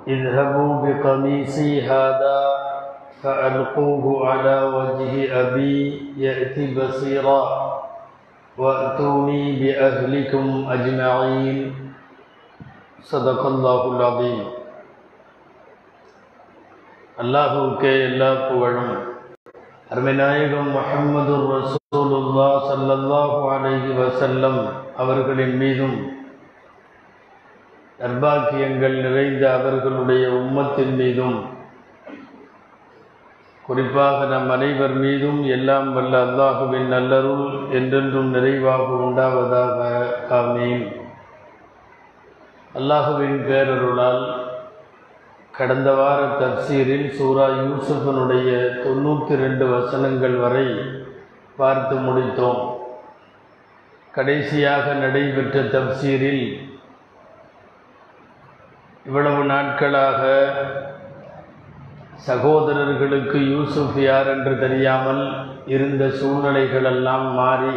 اذهبوا بقميصي هذا فألقوه على وجه أبي يأتي بصيرا وأتوني بأهلكم أجمعين صدق الله العظيم அல்லாஹுக்கே எல்லா புகழும் அருமைநாயகம் முஹம்மது ரசூலுல்லா ஸல்லல்லாஹு அலைஹி வஸல்லம் அவர்களின் மீதும் நர்பாக்கியங்கள் நிறைந்த அவர்களுடைய உம்மத்தின் மீதும் குறிப்பாக நம் அனைவர் மீதும் எல்லாம் வல்ல அல்லாஹுவின் நல்லருள் என்றென்றும் நிறைவாக உண்டாவதாக ஆமீன் அல்லாஹுவின் பேரருளால் கடந்த வார தப்சீரில் சூரா யூசுஃபனுடைய தொண்ணூற்றி ரெண்டு வசனங்கள் வரை பார்த்து முடித்தோம் கடைசியாக நடைபெற்ற தப்சீரில் இவ்வளவு நாட்களாக சகோதரர்களுக்கு யூசுப் யார் என்று தெரியாமல் இருந்த சூழ்நிலைகளெல்லாம் மாறி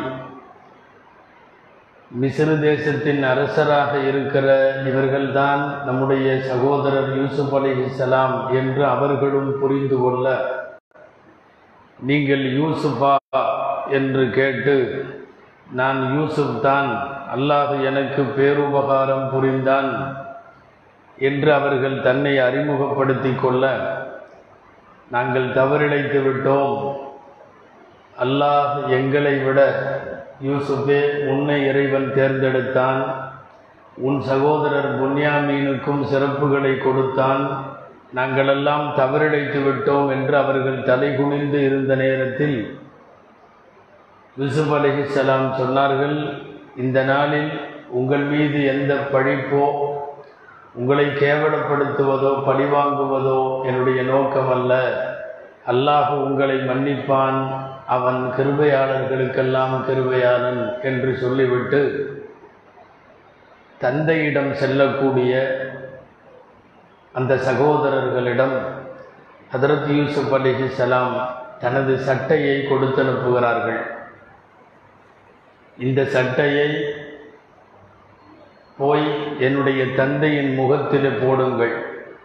மிஸ்ரு தேசத்தின் அரசராக இருக்கிற இவர்கள்தான் நம்முடைய சகோதரர் யூசுப் அலிஹிசலாம் என்று அவர்களும் புரிந்து கொள்ள நீங்கள் யூசுஃபா என்று கேட்டு நான் யூசுப் தான் அல்லாஹ் எனக்கு பேருபகாரம் புரிந்தான் என்று அவர்கள் தன்னை அறிமுகப்படுத்தி கொள்ள நாங்கள் தவறிழைத்து விட்டோம் அல்லாஹ் எங்களை விட யூசுஃபே உன்னை இறைவன் தேர்ந்தெடுத்தான் உன் சகோதரர் புன்யாமீனுக்கும் சிறப்புகளை கொடுத்தான் நாங்களெல்லாம் தவறிழைத்து விட்டோம் என்று அவர்கள் தலைகுனிந்து இருந்த நேரத்தில் யூசுப் அலிஹிசலாம் சொன்னார்கள் இந்த நாளில் உங்கள் மீது எந்த பழிப்போ உங்களை கேவலப்படுத்துவதோ பழிவாங்குவதோ என்னுடைய நோக்கம் அல்ல அல்லாஹ் உங்களை மன்னிப்பான் அவன் கிருபையாளர்களுக்கெல்லாம் கிருபையாளன் என்று சொல்லிவிட்டு தந்தையிடம் செல்லக்கூடிய அந்த சகோதரர்களிடம் ஹதரத் யூசுப் அலிஹி சலாம் தனது சட்டையை கொடுத்தனுப்புகிறார்கள் இந்த சட்டையை போய் என்னுடைய தந்தையின் முகத்தில் போடுங்கள்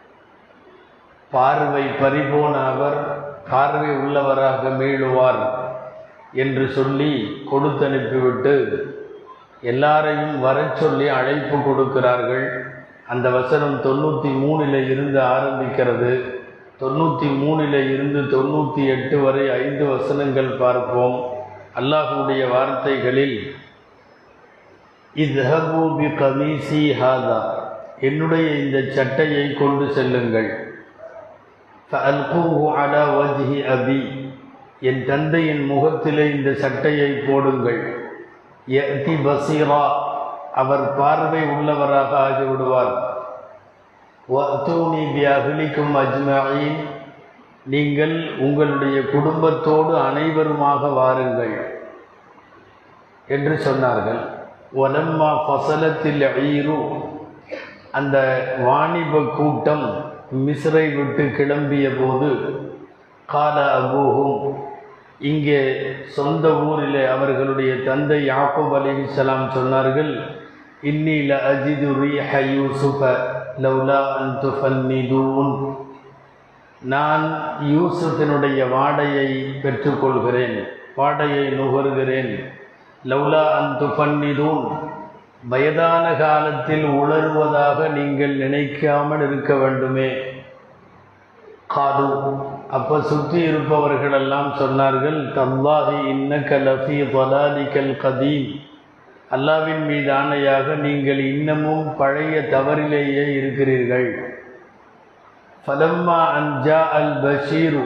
பார்வை பறிபோன அவர் பார்வை உள்ளவராக மீளுவார் என்று சொல்லி கொடுத்து அனுப்பிவிட்டு எல்லாரையும் வரச் சொல்லி அழைப்பு கொடுக்கிறார்கள் அந்த வசனம் தொண்ணூற்றி மூணில் இருந்து ஆரம்பிக்கிறது தொண்ணூற்றி மூணில் இருந்து தொண்ணூற்றி எட்டு வரை ஐந்து வசனங்கள் பார்ப்போம் அல்லாஹுடைய வார்த்தைகளில் இத்ஹபு பி கமீசி ஹாதா என்னுடைய இந்த சட்டையை கொண்டு செல்லுங்கள் ஃபஅல்கூஹு அலா வஜ்ஹி அபி என் தந்தையின் முகத்திலே இந்த சட்டையை போடுங்கள் யதி பசீரா அவர் பார்வை உள்ளவராக ஆகிவிடுவார் வத்தூனி பி அகிலிக்கும் அஜ்மஈன் நீங்கள் உங்களுடைய குடும்பத்தோடு அனைவருமாக வாருங்கள் என்று சொன்னார்கள் ஒலம்மா ஃபசலத்தில் ஈரு அந்த வாணிப கூட்டம் மிஸ்ரை விட்டு கிளம்பிய போது கால அபூஹும் இங்கே சொந்த ஊரிலே அவர்களுடைய தந்தை யாக்கூப் அலிஹிசலாம் சொன்னார்கள் இன்னில அஜிது ரீஹ யூசுஃப லவ்லா அன் துஃபன்னிதூன் நான் யூசுஃபினுடைய வாடையை பெற்றுக்கொள்கிறேன் வாடையை நுகர்கிறேன் லவ்லா அன் துஃபன்னிதூன் வயதான காலத்தில் உணர்வதாக நீங்கள் நினைக்காமல் இருக்க வேண்டுமே காது அப்போ சுற்றி இருப்பவர்களெல்லாம் சொன்னார்கள் தல்லாஹி இன்னக்க லஃபி பலாலிக்கல் கதீம் அல்லாவின் மீது ஆணையாக நீங்கள் இன்னமும் பழைய தவறிலேயே இருக்கிறீர்கள் ஃபலம்மா அன்ஜா அல் பஷீரு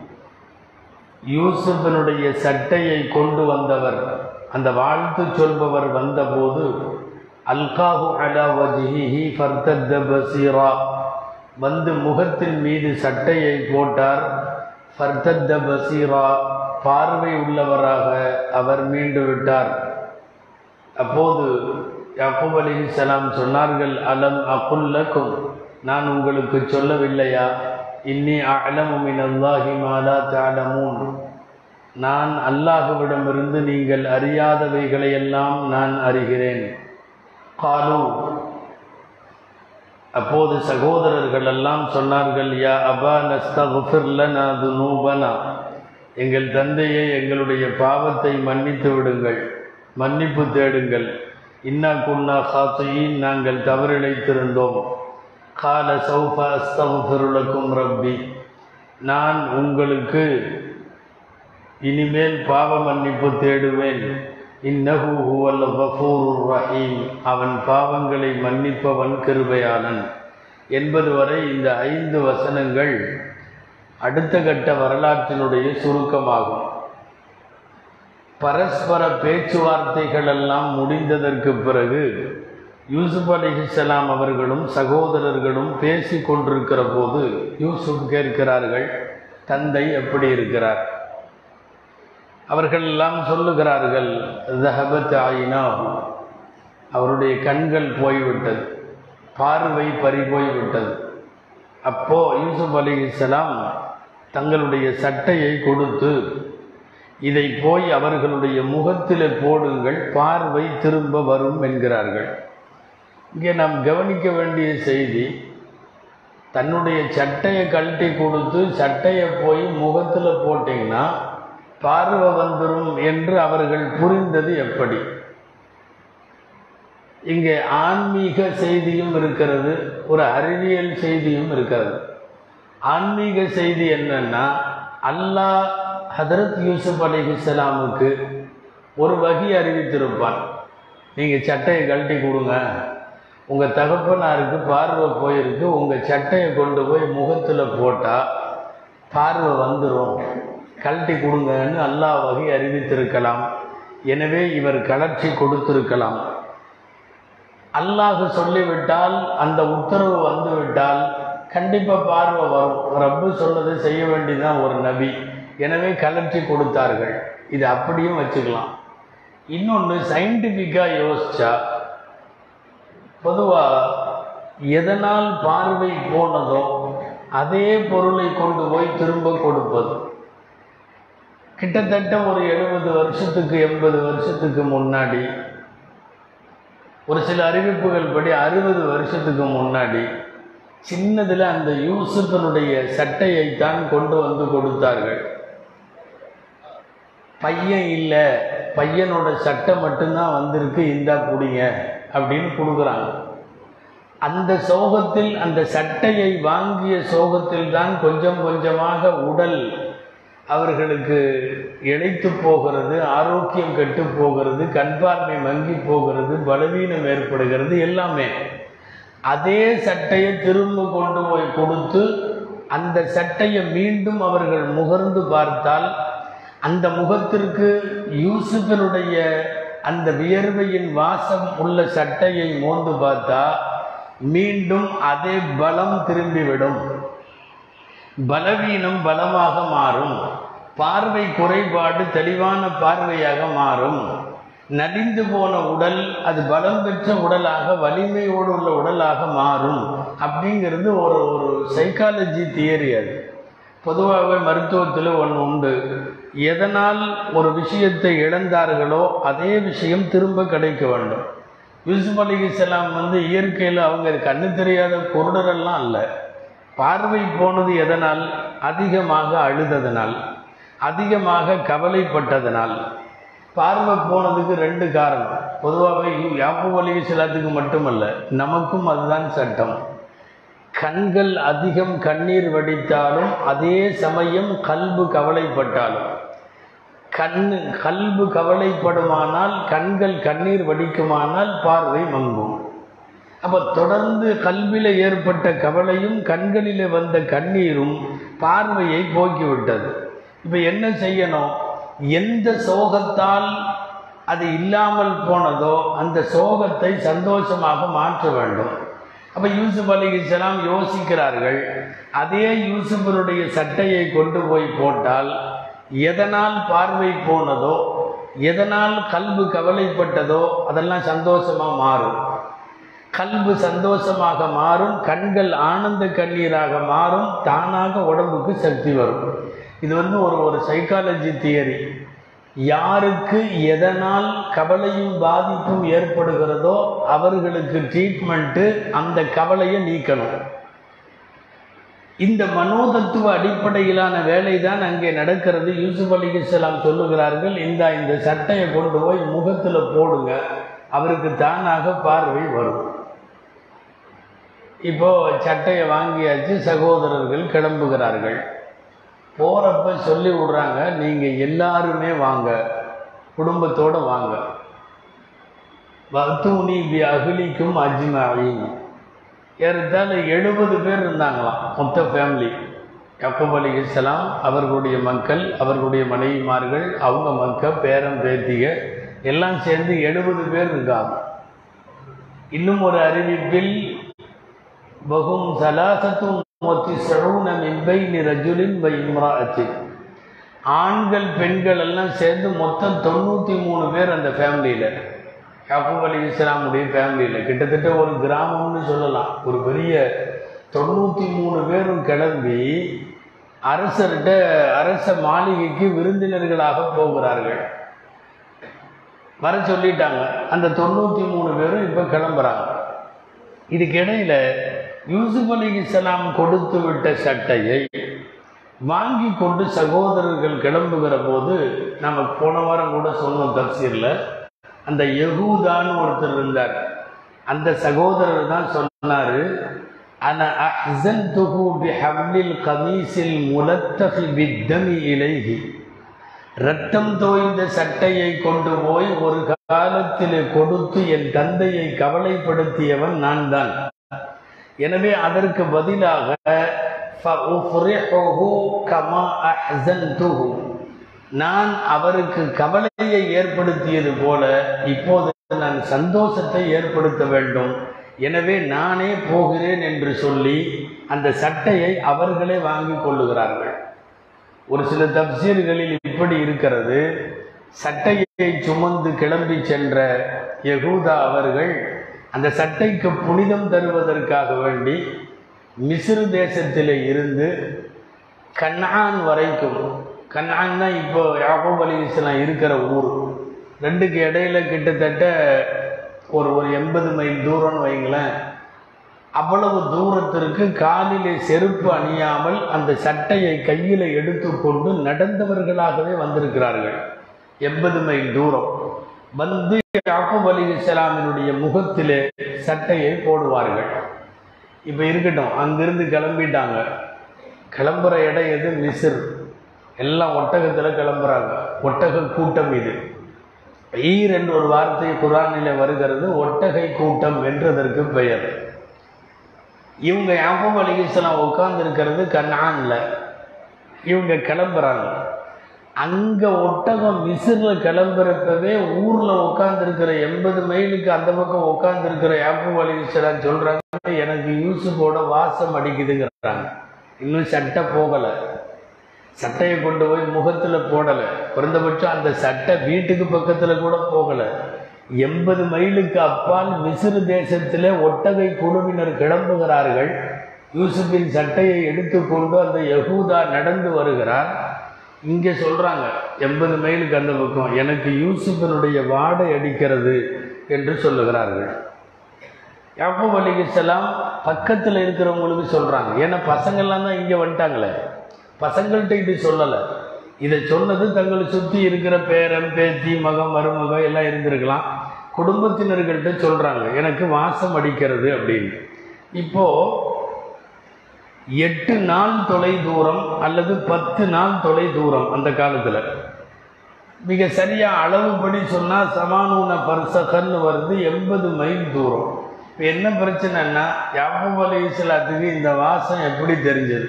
யூசுஃபனுடைய சட்டையை கொண்டு வந்தவர் அந்த வாழ்த்து சொல்பவர் வந்தபோது அல்காஹு அலா வஜிஹி ஃபர்தத்த பசீரா வந்து முகத்தின் மீது சட்டையை போட்டார் ஃபர்தத்த பசீரா பார்வை உள்ளவராக அவர் மீண்டு விட்டார் அப்போது யாக்கூப் அலிஹிசலாம் சொன்னார்கள் அலம் அகுல்லக்கும் நான் உங்களுக்கு சொல்லவில்லையா இன்னி அலமு மினல்லாஹி மாலா தஅலமூன் நான் அல்லாஹுவிடமிருந்து நீங்கள் அறியாதவைகளையெல்லாம் நான் அறிகிறேன் காலு அப்போது சகோதரர்கள் எல்லாம் சொன்னார்கள் யா அபா நஸ்தகுஃபிர்லனா துனூபனா எங்கள் தந்தையே எங்களுடைய பாவத்தை மன்னித்து விடுங்கள் மன்னிப்பு தேடுங்கள் இன்னா குன்னா ஹாத்தையின் நாங்கள் தவறிழைத்திருந்தோம் கால சௌஃப அஸ்தகுஃபிருலக்கும் ரப்பி நான் உங்களுக்கு இனிமேல் பாவ மன்னிப்பு தேடுவேன் இன்னஹு ஹுவல் கஃபூருர் ரஹீம் அவன் பாவங்களை மன்னிப்பவன் கிருபையாளன் என்பது வரை இந்த ஐந்து வசனங்கள் அடுத்த கட்ட வரலாற்றினுடைய சுருக்கமாகும் பரஸ்பர பேச்சுவார்த்தைகள் எல்லாம் முடிந்ததற்கு பிறகு யூசுப் அலிஹிஸ்லாம் அவர்களும் சகோதரர்களும் பேசி கொண்டிருக்கிற போது யூசுப் கேட்கிறார்கள் தந்தை எப்படி இருக்கிறார் அவர்கள் எல்லாம் சொல்லுகிறார்கள் ஜஹபத் ஆயினா அவருடைய கண்கள் போய்விட்டது பார்வை பறி போய்விட்டது அப்போ யூசுப் அலிஹிஸ்லாம் தங்களுடைய சட்டையை கொடுத்து இதை போய் அவர்களுடைய முகத்தில் போடுங்கள் பார்வை திரும்ப வரும் என்கிறார்கள் இங்கே நாம் கவனிக்க வேண்டிய செய்தி தன்னுடைய சட்டையை கழட்டி கொடுத்து சட்டையை போய் முகத்தில் போட்டிங்கன்னா பார்வை வந்துடும் என்று அவர்கள் புரிந்தது எப்படி இங்கே ஆன்மீக செய்தியும் இருக்கிறது ஒரு அறிவியல் செய்தியும் இருக்கிறது ஆன்மீக செய்தி என்னன்னா அல்லாஹ் ஹதரத் யூசுப் அலிஹிஸ்லாமுக்கு ஒரு வகி அறிவித்திருப்பான் நீங்கள் சட்டையை கழட்டி கொடுங்க உங்கள் தகப்பனாருக்கு பார்வை போயிருக்கு உங்கள் சட்டையை கொண்டு போய் முகத்தில் போட்டால் பார்வை வந்துடும் கழட்டி கொடுங்கன்னு அல்லாஹ் வகை அறிவித்திருக்கலாம் எனவே இவர் கலர்ச்சி கொடுத்திருக்கலாம் அல்லாஹ் சொல்லிவிட்டால் அந்த உத்தரவு வந்துவிட்டால் கண்டிப்பாக பார்வை வரும் ரப்பு சொன்னதை செய்ய வேண்டியதுதான் ஒரு நபி எனவே கலர்ச்சி கொடுத்தார்கள் இது அப்படியும் வச்சுக்கலாம் இன்னொன்று சயின்டிஃபிக்காக யோசிச்சா பொதுவாக எதனால் பார்வை போனதோ அதே பொருளை கொண்டு போய் திரும்ப கொடுப்பது கிட்டத்தட்ட ஒரு எழுபது வருஷத்துக்கு எண்பது வருஷத்துக்கு முன்னாடி ஒரு சில அறிவிப்புகள் படி அறுபது வருஷத்துக்கு முன்னாடி சின்னதில் அந்த யூசுஃபனுடைய சட்டையை தான் கொண்டு வந்து கொடுத்தார்கள் பையன் இல்லை பையனோட சட்டை மட்டும்தான் வந்திருக்கு இந்தா குடிங்க அப்படின்னு கொடுக்குறாங்க அந்த சோகத்தில் அந்த சட்டையை வாங்கிய சோகத்தில் தான் கொஞ்சம் கொஞ்சமாக உடல் அவர்களுக்கு இழைத்து போகிறது ஆரோக்கியம் கெட்டு போகிறது கண்பார்மை மங்கி போகிறது பலவீனம் ஏற்படுகிறது எல்லாமே அதே சட்டையை திரும்ப கொண்டு போய் கொடுத்து அந்த சட்டையை மீண்டும் அவர்கள் முகர்ந்து பார்த்தால் அந்த முகத்திற்கு யூசுஃபினுடைய அந்த வியர்வையின் வாசம் உள்ள சட்டையை மோந்து பார்த்தா மீண்டும் அதே பலம் திரும்பிவிடும் பலவீனம் பலமாக மாறும் பார்வை குறைபாடு தெளிவான பார்வையாக மாறும் நலிந்து போன உடல் அது பலம் பெற்ற உடலாக வலிமையோடு உள்ள உடலாக மாறும் அப்படிங்கிறது ஒரு ஒரு சைக்காலஜி தியரி அது பொதுவாகவே மருத்துவத்தில் ஒன்று உண்டு எதனால் ஒரு விஷயத்தை இழந்தார்களோ அதே விஷயம் திரும்ப கிடைக்க வேண்டும் யூசுப் அலிகலாம் வந்து இயற்கையில் அவங்க கண்ணு தெரியாத குருடரெல்லாம் இல்லை பார்வை போனது எதனால் அதிகமாக அழுததனால் அதிகமாக கவலைப்பட்டதனால் பார்வை போனதுக்கு ரெண்டு காரணம் பொதுவாகவே யாப்பு அலிகலாத்துக்கு மட்டுமல்ல நமக்கும் அதுதான் சட்டம் கண்கள் அதிகம் கண்ணீர் வடித்தாலும் அதே சமயம் கல்பு கவலைப்பட்டாலும் கண்ணு கல்பு கவலைப்படுமானால் கண்கள் கண்ணீர் வடிக்குமானால் பார்வை மங்கும் அப்போ தொடர்ந்து கல்வியில் ஏற்பட்ட கவலையும் கண்களில் வந்த கண்ணீரும் பார்வையை போக்கிவிட்டது இப்போ என்ன செய்யணும் எந்த சோகத்தால் அது இல்லாமல் போனதோ அந்த சோகத்தை சந்தோஷமாக மாற்ற வேண்டும் அப்போ யூசுப் அலிகலாம் யோசிக்கிறார்கள் அதே யூசுஃபனுடைய சட்டையை கொண்டு போய் போட்டால் எதனால் பார்வை போனதோ எதனால் கல்பு கவலைப்பட்டதோ அதெல்லாம் சந்தோஷமாக மாறும் கல்பு சந்தோஷமாக மாறும் கண்கள் ஆனந்த கண்ணீராக மாறும் தானாக உடம்புக்கு சக்தி வரும் இது வந்து ஒரு ஒரு சைக்காலஜி தியரி யாருக்கு எதனால் கவலையும் பாதிப்பும் ஏற்படுகிறதோ அவர்களுக்கு ட்ரீட்மெண்ட்டு அந்த கவலையை நீக்கணும் இந்த மனோதத்துவ அடிப்படையிலான வேலை தான் அங்கே நடக்கிறது யூசுப் அலி இஸ்லாம் சொல்லுகிறார்கள் இந்த இந்த சட்டையை கொண்டு போய் முகத்தில் போடுங்க அவருக்கு தானாக பார்வை வரும் இப்போ சட்டையை வாங்கியாச்சு சகோதரர்கள் கிளம்புகிறார்கள் போகிறப்ப சொல்லி விடுறாங்க நீங்கள் எல்லாருமே வாங்க குடும்பத்தோடு வாங்க வத்தூனி பி அகிலிக்கும் அஜ்மாயின் ஏறத்தாழ எழுபது பேர் இருந்தாங்களாம் மொத்த ஃபேமிலி யக்கூப் அலி இஸ்லாம் அவர்களுடைய மக்கள் அவர்களுடைய மனைவிமார்கள் அவங்க மக்கள் பேரன் பேத்திக எல்லாம் சேர்ந்து எழுபது பேர் இருக்காங்க இன்னும் ஒரு அறிவிப்பில் பகும் சலாசத்தும் மொத்தி சரூன மின்பை ரஜுலின் பை இம்ராஅத்தின் ஆண்கள் பெண்கள் எல்லாம் சேர்ந்து மொத்தம் தொண்ணூற்றி மூணு பேர் அந்த ஃபேமிலியில் யாக்கூப் அலி இஸ்லாமுடைய ஃபேமிலியில் கிட்டத்தட்ட ஒரு கிராமம்னு சொல்லலாம் ஒரு பெரிய தொண்ணூற்றி மூணு பேரும் கிளம்பி அரசர்கிட்ட அரச மாளிகைக்கு விருந்தினர்களாக போகிறார்கள் வர சொல்லிட்டாங்க அந்த தொண்ணூற்றி மூணு பேரும் இப்போ கிளம்புறாங்க இதுக்கு இடையில யூசுப் அலி இஸ்லாம் கொடுத்து விட்ட சட்டையை வாங்கி கொண்டு சகோதரர்கள் கிளம்புகிற போது நம்ம போன வாரம் கூட சொன்னோம் தப்சீரில் அந்த யகூதான்னு ஒருத்தர் இருந்தார் அந்த சகோதரர் தான் சொன்னார் அன அஹ்சன் துஹு பி ஹப்லில் கமீஸில் முலத்தகி பித்தமி இலைஹி ரத்தம் தோய்ந்த சட்டையை கொண்டு போய் ஒரு காலத்தில் கொடுத்து என் தந்தையை கவலைப்படுத்தியவன் நான் தான் எனவே அதற்கு பதிலாக فَأُفْرِحُهُ كَمَا أَحْزَنْتُهُ நான் அவருக்கு கவலையை ஏற்படுத்தியது போல இப்போது நான் சந்தோஷத்தை ஏற்படுத்த வேண்டும் எனவே நானே போகிறேன் என்று சொல்லி அந்த சட்டையை அவர்களே வாங்கி கொள்ளுகிறார்கள் ஒரு சில தப்சீர்களில் இப்படி இருக்கிறது சட்டையை சுமந்து கிளம்பி சென்ற யகூதா அவர்கள் அந்த சட்டைக்கு புனிதம் தருவதற்காக வேண்டி மிஸ்ரு தேசத்திலே இருந்து கண்ணான் வரைக்கும் கண்ணான் தான் இப்போ யாகோப் அலி இஸ்லாம் இருக்கிற ஊர் ரெண்டுக்கு இடையில கிட்டத்தட்ட ஒரு ஒரு எண்பது மைல் தூரம்னு வைங்களேன் அவ்வளவு தூரத்திற்கு காலிலே செருப்பு அணியாமல் அந்த சட்டையை கையில் எடுத்துக்கொண்டு நடந்தவர்களாகவே வந்திருக்கிறார்கள் எண்பது மைல் தூரம் வந்து யாக்கூப் அலி இஸ்லாமினுடைய முகத்திலே சட்டையை போடுவார்கள் இப்போ இருக்கட்டும் அங்கிருந்து கிளம்பிட்டாங்க கிளம்புற இடம் எது மிசிர் எல்லாம் ஒட்டகத்தில் கிளம்புறாங்க ஒட்டக கூட்டம் இது ஈர் என்ற ஒரு வார்த்தை குரானில் வருகிறது ஒட்டகை கூட்டம் என்றதற்கு பெயர் இவங்க யாக்கூப் அலி இஸ்லாம் உட்கார்ந்துருக்கிறது கண்ணான்ல இவங்க கிளம்புறாங்க அங்கே ஒட்டகம் மிசிறில் கிளம்புறப்பவே ஊரில் உட்காந்துருக்கிற எண்பது மைலுக்கு அந்த பக்கம் உட்காந்துருக்கிற யாக்கூப் அலி இஸ்லாம் சொல்கிறாங்க எனக்கு யூசுஃபோட வாசம் அடிக்குதுங்கிறாங்க இன்னும் சட்டை போகலை சட்டையை கொண்டு போய் முகத்தில் போடலை குறைந்தபட்சம் அந்த சட்டை வீட்டுக்கு பக்கத்தில் கூட போகலை எண்பது மைலுக்கு அப்பால் மிசிறு தேசத்திலே ஒட்டகை குழுவினர் கிளம்புகிறார்கள் யூசுஃபின் சட்டையை எடுத்துக்கொண்டு அந்த யகூதா நடந்து வருகிறார் இங்கே சொல்கிறாங்க எண்பது மைலுக்கு அந்த பக்கம் எனக்கு யூசுஃபினுடைய வாடை அடிக்கிறது என்று சொல்லுகிறார்கள் யாக்கூப் அலிகலாம் பக்கத்தில் இருக்கிறவங்களுக்கு சொல்கிறாங்க ஏன்னா பசங்கள்லாம் தான் இங்கே வந்துட்டாங்களே பசங்கள்கிட்ட இது சொல்லலை இதை சொன்னது தங்களை சுற்றி இருக்கிற பேரன் பேத்தி மகம் மருமகம் எல்லாம் இருந்திருக்கலாம் குடும்பத்தினர்கள்ட்ட சொல்கிறாங்க எனக்கு வாசம் அடிக்கிறது அப்படின்னு இப்போது எட்டு நாள் தொலை தூரம் அல்லது பத்து நாள் தொலை தூரம் அந்த காலத்தில் மிக சரியாக அளவுபடி சொன்னால் சமானூன பர்சகன்னு வருது எண்பது மைல் தூரம் இப்போ என்ன பிரச்சனைன்னா யாபூப் அலி இஸ்லாத்துக்கு இந்த வாசம் எப்படி தெரிஞ்சது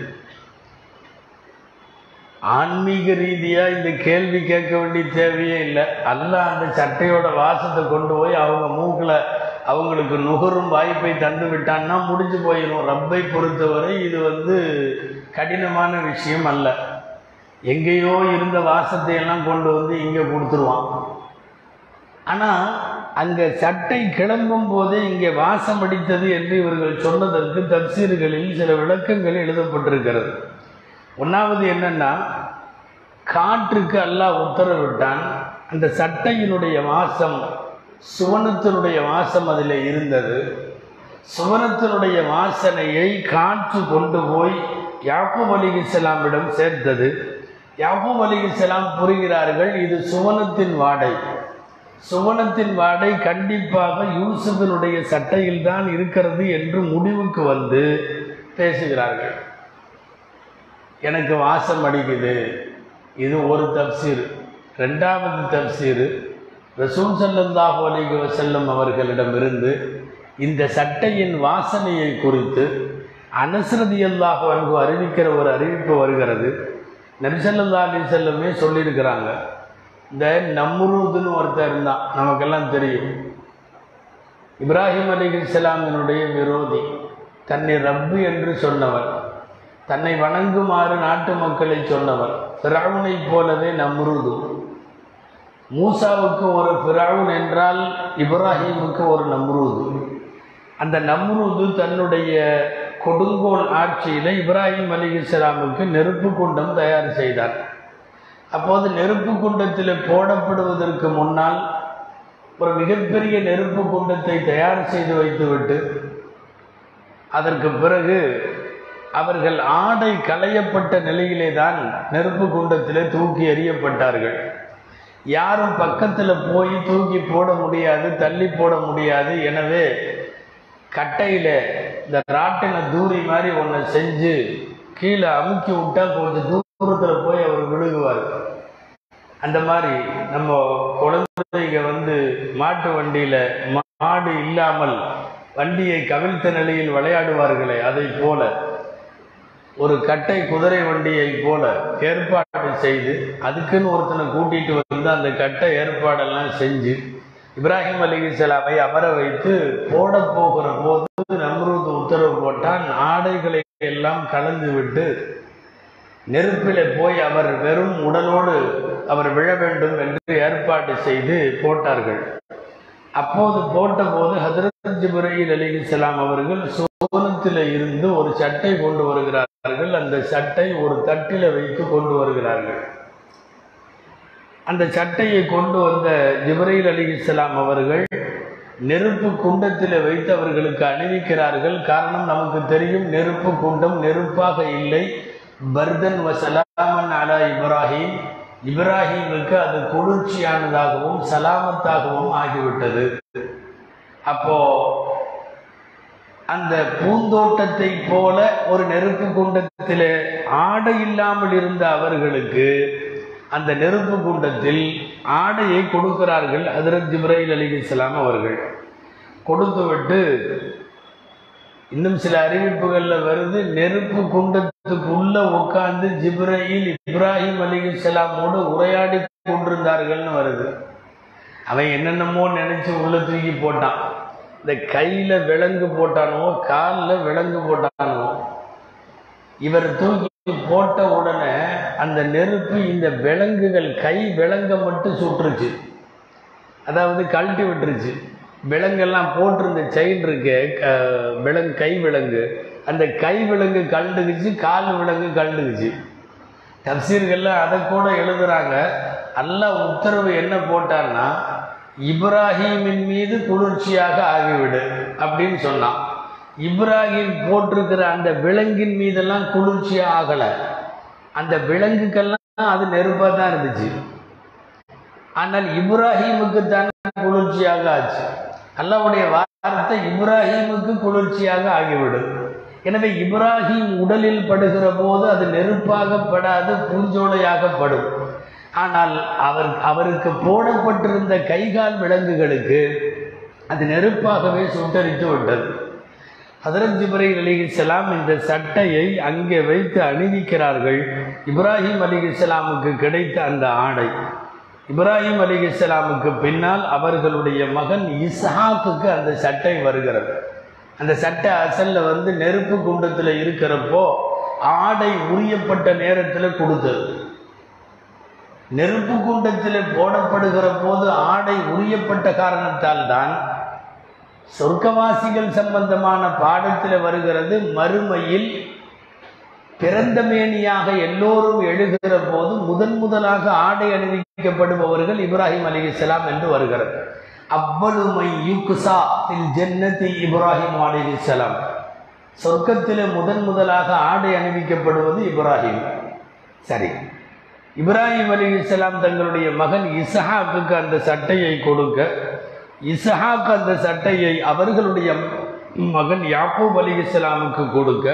ஆன்மீக ரீதியாக இந்த கேள்வி கேட்க வேண்டிய தேவையே இல்லை அல்லாஹ் அந்த சட்டையோட வாசத்தை கொண்டு போய் அவங்க மூக்கில் அவங்களுக்கு நுகரும் வாய்ப்பை தந்து விட்டான்னா முடிஞ்சு போயிடும் ரப்பை பொறுத்தவரை இது வந்து கடினமான விஷயம் அல்ல எங்கேயோ இருந்த வாசத்தை எல்லாம் கொண்டு வந்து இங்கே கொடுத்துருவான் ஆனால் அங்கே சட்டை கிளம்பும் போதே இங்கே வாசம் அடித்தது என்று இவர்கள் சொன்னதற்கு தப்சீர்களில் சில விளக்கங்கள் எழுதப்பட்டிருக்கிறது ஒன்றாவது என்னன்னா காற்றுக்கு அல்லாஹ் உத்தரவிட்டான் அந்த சட்டையினுடைய வாசம் சுவனத்தினுடைய வாசம் அதில் இருந்தது சுவனத்தினுடைய வாசனையை காற்று கொண்டு போய் யாக்கூப் அலிகிஸ்லாமிடம் சேர்த்தது யாக்கூப் அலிகிஸ்லாம் புரிகிறார்கள் இது சுவனத்தின் வாடை சுவனத்தின் வாடை கண்டிப்பாக யூசுஃபினுடைய சட்டையில் தான் இருக்கிறது என்று முடிவுக்கு வந்து பேசுகிறார்கள் எனக்கு வாசம் அடிக்குது இது ஒரு தப்சீர் ரெண்டாவது தப்சீர் ரசூல் சல்லல்லாஹு அலைஹி வஸல்லம் அவர்களிடமிருந்து இந்த சட்டையின் வாசனையை குறித்து அனஸ்ரதி அல்லாஹ் அன்பு அறிவிக்கிற ஒரு அறிவிப்பு வருகிறது நபிசல்லா அலி செல்லமே சொல்லியிருக்கிறாங்க இந்த நம்ருதுன்னு ஒருத்தர் இருந்தான் நமக்கெல்லாம் தெரியும் இப்ராஹிம் அலி இஸ்லாமினுடைய விரோதி தன்னை ரப்பு என்று சொன்னவர் தன்னை வணங்குமாறு நாட்டு மக்களை சொன்னவர் ஃபிரவுனை போலவே நம்ருது மூசாவுக்கு ஒரு ஃபிரவுன் என்றால் இப்ராஹிமுக்கு ஒரு நம்ரூது அந்த நம்ரூது தன்னுடைய கொடுங்கோல் ஆட்சியில் இப்ராஹிம் அலி இஸ்லாமுக்கு நெருப்பு குண்டம் தயார் செய்தார் அப்போது நெருப்பு குண்டத்தில் போடப்படுவதற்கு முன்னால் ஒரு மிகப்பெரிய நெருப்பு குண்டத்தை தயார் செய்து வைத்துவிட்டு அதற்கு பிறகு அவர்கள் ஆடை களையப்பட்ட நிலையிலே தான் நெருப்பு குண்டத்திலே தூக்கி எறியப்பட்டார்கள் யாரும் பக்கத்தில் போய் தூக்கி போட முடியாது தள்ளி போட முடியாது எனவே கட்டையில் இந்த ராட்டின தூரி மாதிரி ஒன்றை செஞ்சு கீழே அமுக்கி விட்டா கொஞ்சம் தூரத்தில் போய் அவர் விழுகுவார் அந்த மாதிரி நம்ம குழந்தைங்க வந்து மாட்டு வண்டியில் மாடு இல்லாமல் வண்டியை கவிழ்த்த நிலையில் விளையாடுவார்களே அதை போல ஒரு கட்டை குதிரை வண்டியை போல ஏற்பாடு செய்து அதுக்குன்னு ஒருத்தனை கூட்டிட்டு வந்து அந்த கட்டை ஏற்பாடெல்லாம் செஞ்சு இப்ராஹிம் அலிசலாமை அமர வைத்து போட போகிற போது நம்ரூத் உத்தரவு போட்டால் ஆடைகளை எல்லாம் கலந்து விட்டு நெருப்பில் போய் அவர் வெறும் உடலோடு அவர் விழ வேண்டும் என்று ஏற்பாடு செய்து போட்டார்கள் அப்போது போட்டபோது ஹதரத் ஜிப்ரயில் அலிசலாம் அவர்கள் சோனத்தில் இருந்து ஒரு சட்டை கொண்டு வருகிறார்கள் அந்த சட்டை ஒரு தட்டில் வைத்து கொண்டு வருகிறார்கள் அந்த சட்டையை கொண்டு வந்த ஜிப்ரயில் அலிசலாம் அவர்கள் நெருப்பு குண்டத்தில் வைத்து அவர்களுக்கு அணிவிக்கிறார்கள் காரணம் நமக்கு தெரியும் நெருப்பு குண்டம் நெருப்பாக இல்லை பர்தன் வசலாமன் அலா இப்ராஹிம் இப்ராஹிமுக்கு அது குளிர்ச்சியானதாகவும் சலாமத்தாகவும் ஆகிவிட்டது அப்போ அந்த பூந்தோட்டத்தை போல ஒரு நெருப்பு குண்டத்தில் ஆடை இல்லாமல் இருந்த அவர்களுக்கு அந்த நெருப்பு குண்டத்தில் ஆடையை கொடுக்கிறார்கள் ஹதரத் ஜிப்ராஹில் அலி இஸ்லாம் அவர்கள் கொடுத்துவிட்டு இன்னும் சில அறிவிப்புகளில் வருது நெருப்பு குண்டத்துக்குள்ள உட்கார்ந்து ஜிப்ராஹில் இப்ராஹிம் அலி இஸ்லாமோடு உரையாடி கொண்டிருந்தார்கள்னு வருது அவன் என்னென்னமோ நினைச்சு உள்ள தூக்கி போட்டான் இந்த கையில விலங்கு போட்டானோ காலில் விலங்கு போட்டானோ இவர் தூக்கி போட்ட உடனே அந்த நெருப்பு இந்த விலங்குகள் கை விலங்க மட்டும் சுட்டுருச்சு அதாவது கழட்டி விட்டுருச்சு விலங்கெல்லாம் போட்டிருந்த செயின் இருக்கு விலங்கு கை விலங்கு அந்த கை விலங்கு கழுண்டுக்குச்சு கால் விலங்கு கழுண்டுக்குச்சு தப்சீர்கள்ல அதை கூட எழுதுறாங்க அல்லாஹ் உத்தரவு என்ன போட்டான்னா இப்ராஹீமின் மீது குளிர்ச்சியாக ஆகிவிடு அப்படின்னு சொன்னான் இப்ராஹிம் போட்டிருக்கிற அந்த விலங்கின் மீதெல்லாம் குளிர்ச்சியா ஆகலை அந்த விலங்குக்கெல்லாம் அது நெருப்பாக தான் இருந்துச்சு ஆனால் இப்ராஹிமுக்கு தான் குளிர்ச்சியாக ஆச்சு அல்லாவுடைய வார்த்தை இப்ராஹிமுக்கு குளிர்ச்சியாக ஆகிவிடும் எனவே இப்ராஹிம் உடலில் படுகிற போது அது நெருப்பாக படாது பூஞ்சோலையாகப்படும் ஆனால் அவர் அவருக்கு போடப்பட்டிருந்த கைகால் விலங்குகளுக்கு அது நெருப்பாகவே சுட்டரித்து விட்டது ஹதரத் ஜிப்ரைல் அலிகிஸ்லாம் இந்த சட்டையை அங்கே வைத்து அணிவிக்கிறார்கள் இப்ராஹிம் அலிகிஸ்லாமுக்கு கிடைத்த அந்த ஆடை இப்ராஹிம் அலிகிஸ்லாமுக்கு பின்னால் அவர்களுடைய மகன் இஸ்ஹாக்குக்கு அந்த சட்டை வருகிறது அந்த சட்டை அசல்ல வந்து நெருப்பு குண்டத்தில் இருக்கிறப்போ ஆடை உரியப்பட்ட நேரத்தில் கொடுத்தது நெருப்பு குண்டத்தில் போடப்படுகிற போது ஆடை உரியப்பட்ட காரணத்தால் தான் சொர்க்கவாசிகள் சம்பந்தமான பாடத்தில் வருகிறது மறுமையில் பிறந்த மேனியாக எல்லோரும் எழுகிற போது முதன் முதலாக ஆடை அணிவிக்கப்படுபவர்கள் இப்ராஹிம் அலிஹிஸ்லாம் என்று வருகிறது அவ்வளுமை யுக்சா இல் ஜன்னதி இப்ராஹிம் அலிஹிஸ்லாம் சொர்க்கத்திலே முதன் முதலாக ஆடை அணிவிக்கப்படுவது இப்ராஹிம் சரி இப்ராஹிம் அலிஹிஸ்லாம் தங்களுடைய மகன் இஸ்ஹாக்குக்கு அந்த சட்டையை கொடுக்க இஸ்ஹாக் அந்த சட்டையை அவர்களுடைய மகன் யாக்கூப் அலிஹிஸ்லாமுக்கு கொடுக்க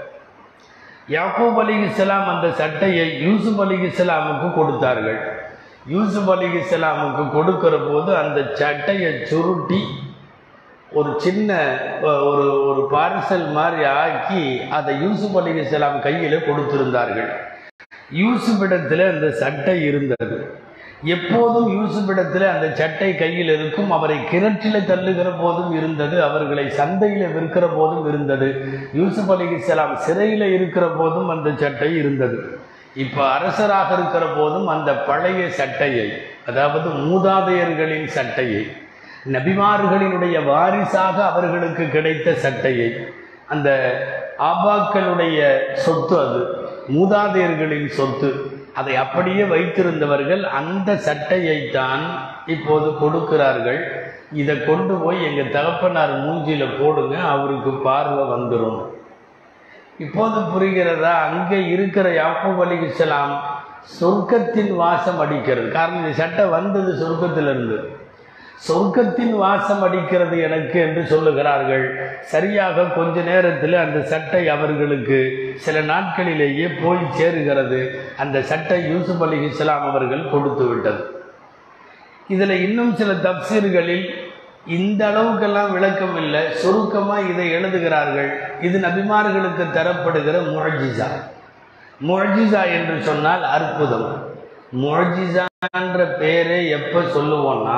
யாக்கூப் அலிஹிஸ்லாம் அந்த சட்டையை யூசுப் அலிஹிஸ்லாமுக்கு கொடுத்தார்கள் யூசுப் அலிஹிஸ்லாமுக்கு கொடுக்கிற போது அந்த சட்டையை சுருட்டி ஒரு சின்ன அஹ், ஒரு ஒரு பார்சல் மாதிரி ஆக்கி அதை யூசுப் அலிஹிஸ்லாம் கையில் கொடுத்திருந்தார்கள் யூசுஃபிடத்தில் அந்த சட்டை இருந்தது எப்போதும் யூசுஃபிடத்தில் அந்த சட்டை கையில் இருக்கும் அவரை கிணற்றில் தள்ளுகிற போதும் இருந்தது அவர்களை சந்தையில் விற்கிற போதும் இருந்தது யூசுப் அலிஹிஸ்லாம் சிறையில் இருக்கிற போதும் அந்த சட்டை இருந்தது இப்போ அரசராக இருக்கிற போதும் அந்த பழைய சட்டையை அதாவது மூதாதையர்களின் சட்டையை நபிமார்களினுடைய வாரிசாக அவர்களுக்கு கிடைத்த சட்டையை அந்த ஆபாக்களுடைய சொத்து அது மூதாதையர்களின் சொத்து அதை அப்படியே வைத்திருந்தவர்கள் அந்த சட்டையை தான் இப்போது கொடுக்கிறார்கள் இதை கொண்டு போய் எங்கள் தகப்பனார் மூஞ்சில போடுங்க அவருக்கு பார்வை வந்துடும் இப்போது புரிகிறதா அங்கே இருக்கிற யாக்கூப் அலிஹிஸ்லாம் சொர்க்கத்தின் வாசம் அடிக்கிறது காரணம் இந்த சட்டை வந்தது சொர்க்கத்திலிருந்து சொர்க்கத்தின் வாசம் அடிக்கிறது எனக்கு என்று சொல்லுகிறார்கள் சரியாக கொஞ்ச நேரத்தில் அந்த சட்டை அவர்களுக்கு சில நாட்களிலேயே போய் சேருகிறது அந்த சட்டை யூசுப் அலி இஸ்லாம் அவர்கள் கொடுத்து விட்டது இதில் இன்னும் சில தப்சீர்களில் இந்த அளவுக்கெல்லாம் விளக்கம் இல்லை சுருக்கமாக இதை எழுதுகிறார்கள் இது நபிமார்களுக்கு தரப்படுகிற முழஜிசா முழஜிசா என்று சொன்னால் அற்புதம் முழஜிசான்ற பேரே எப்போ சொல்லுவோம்னா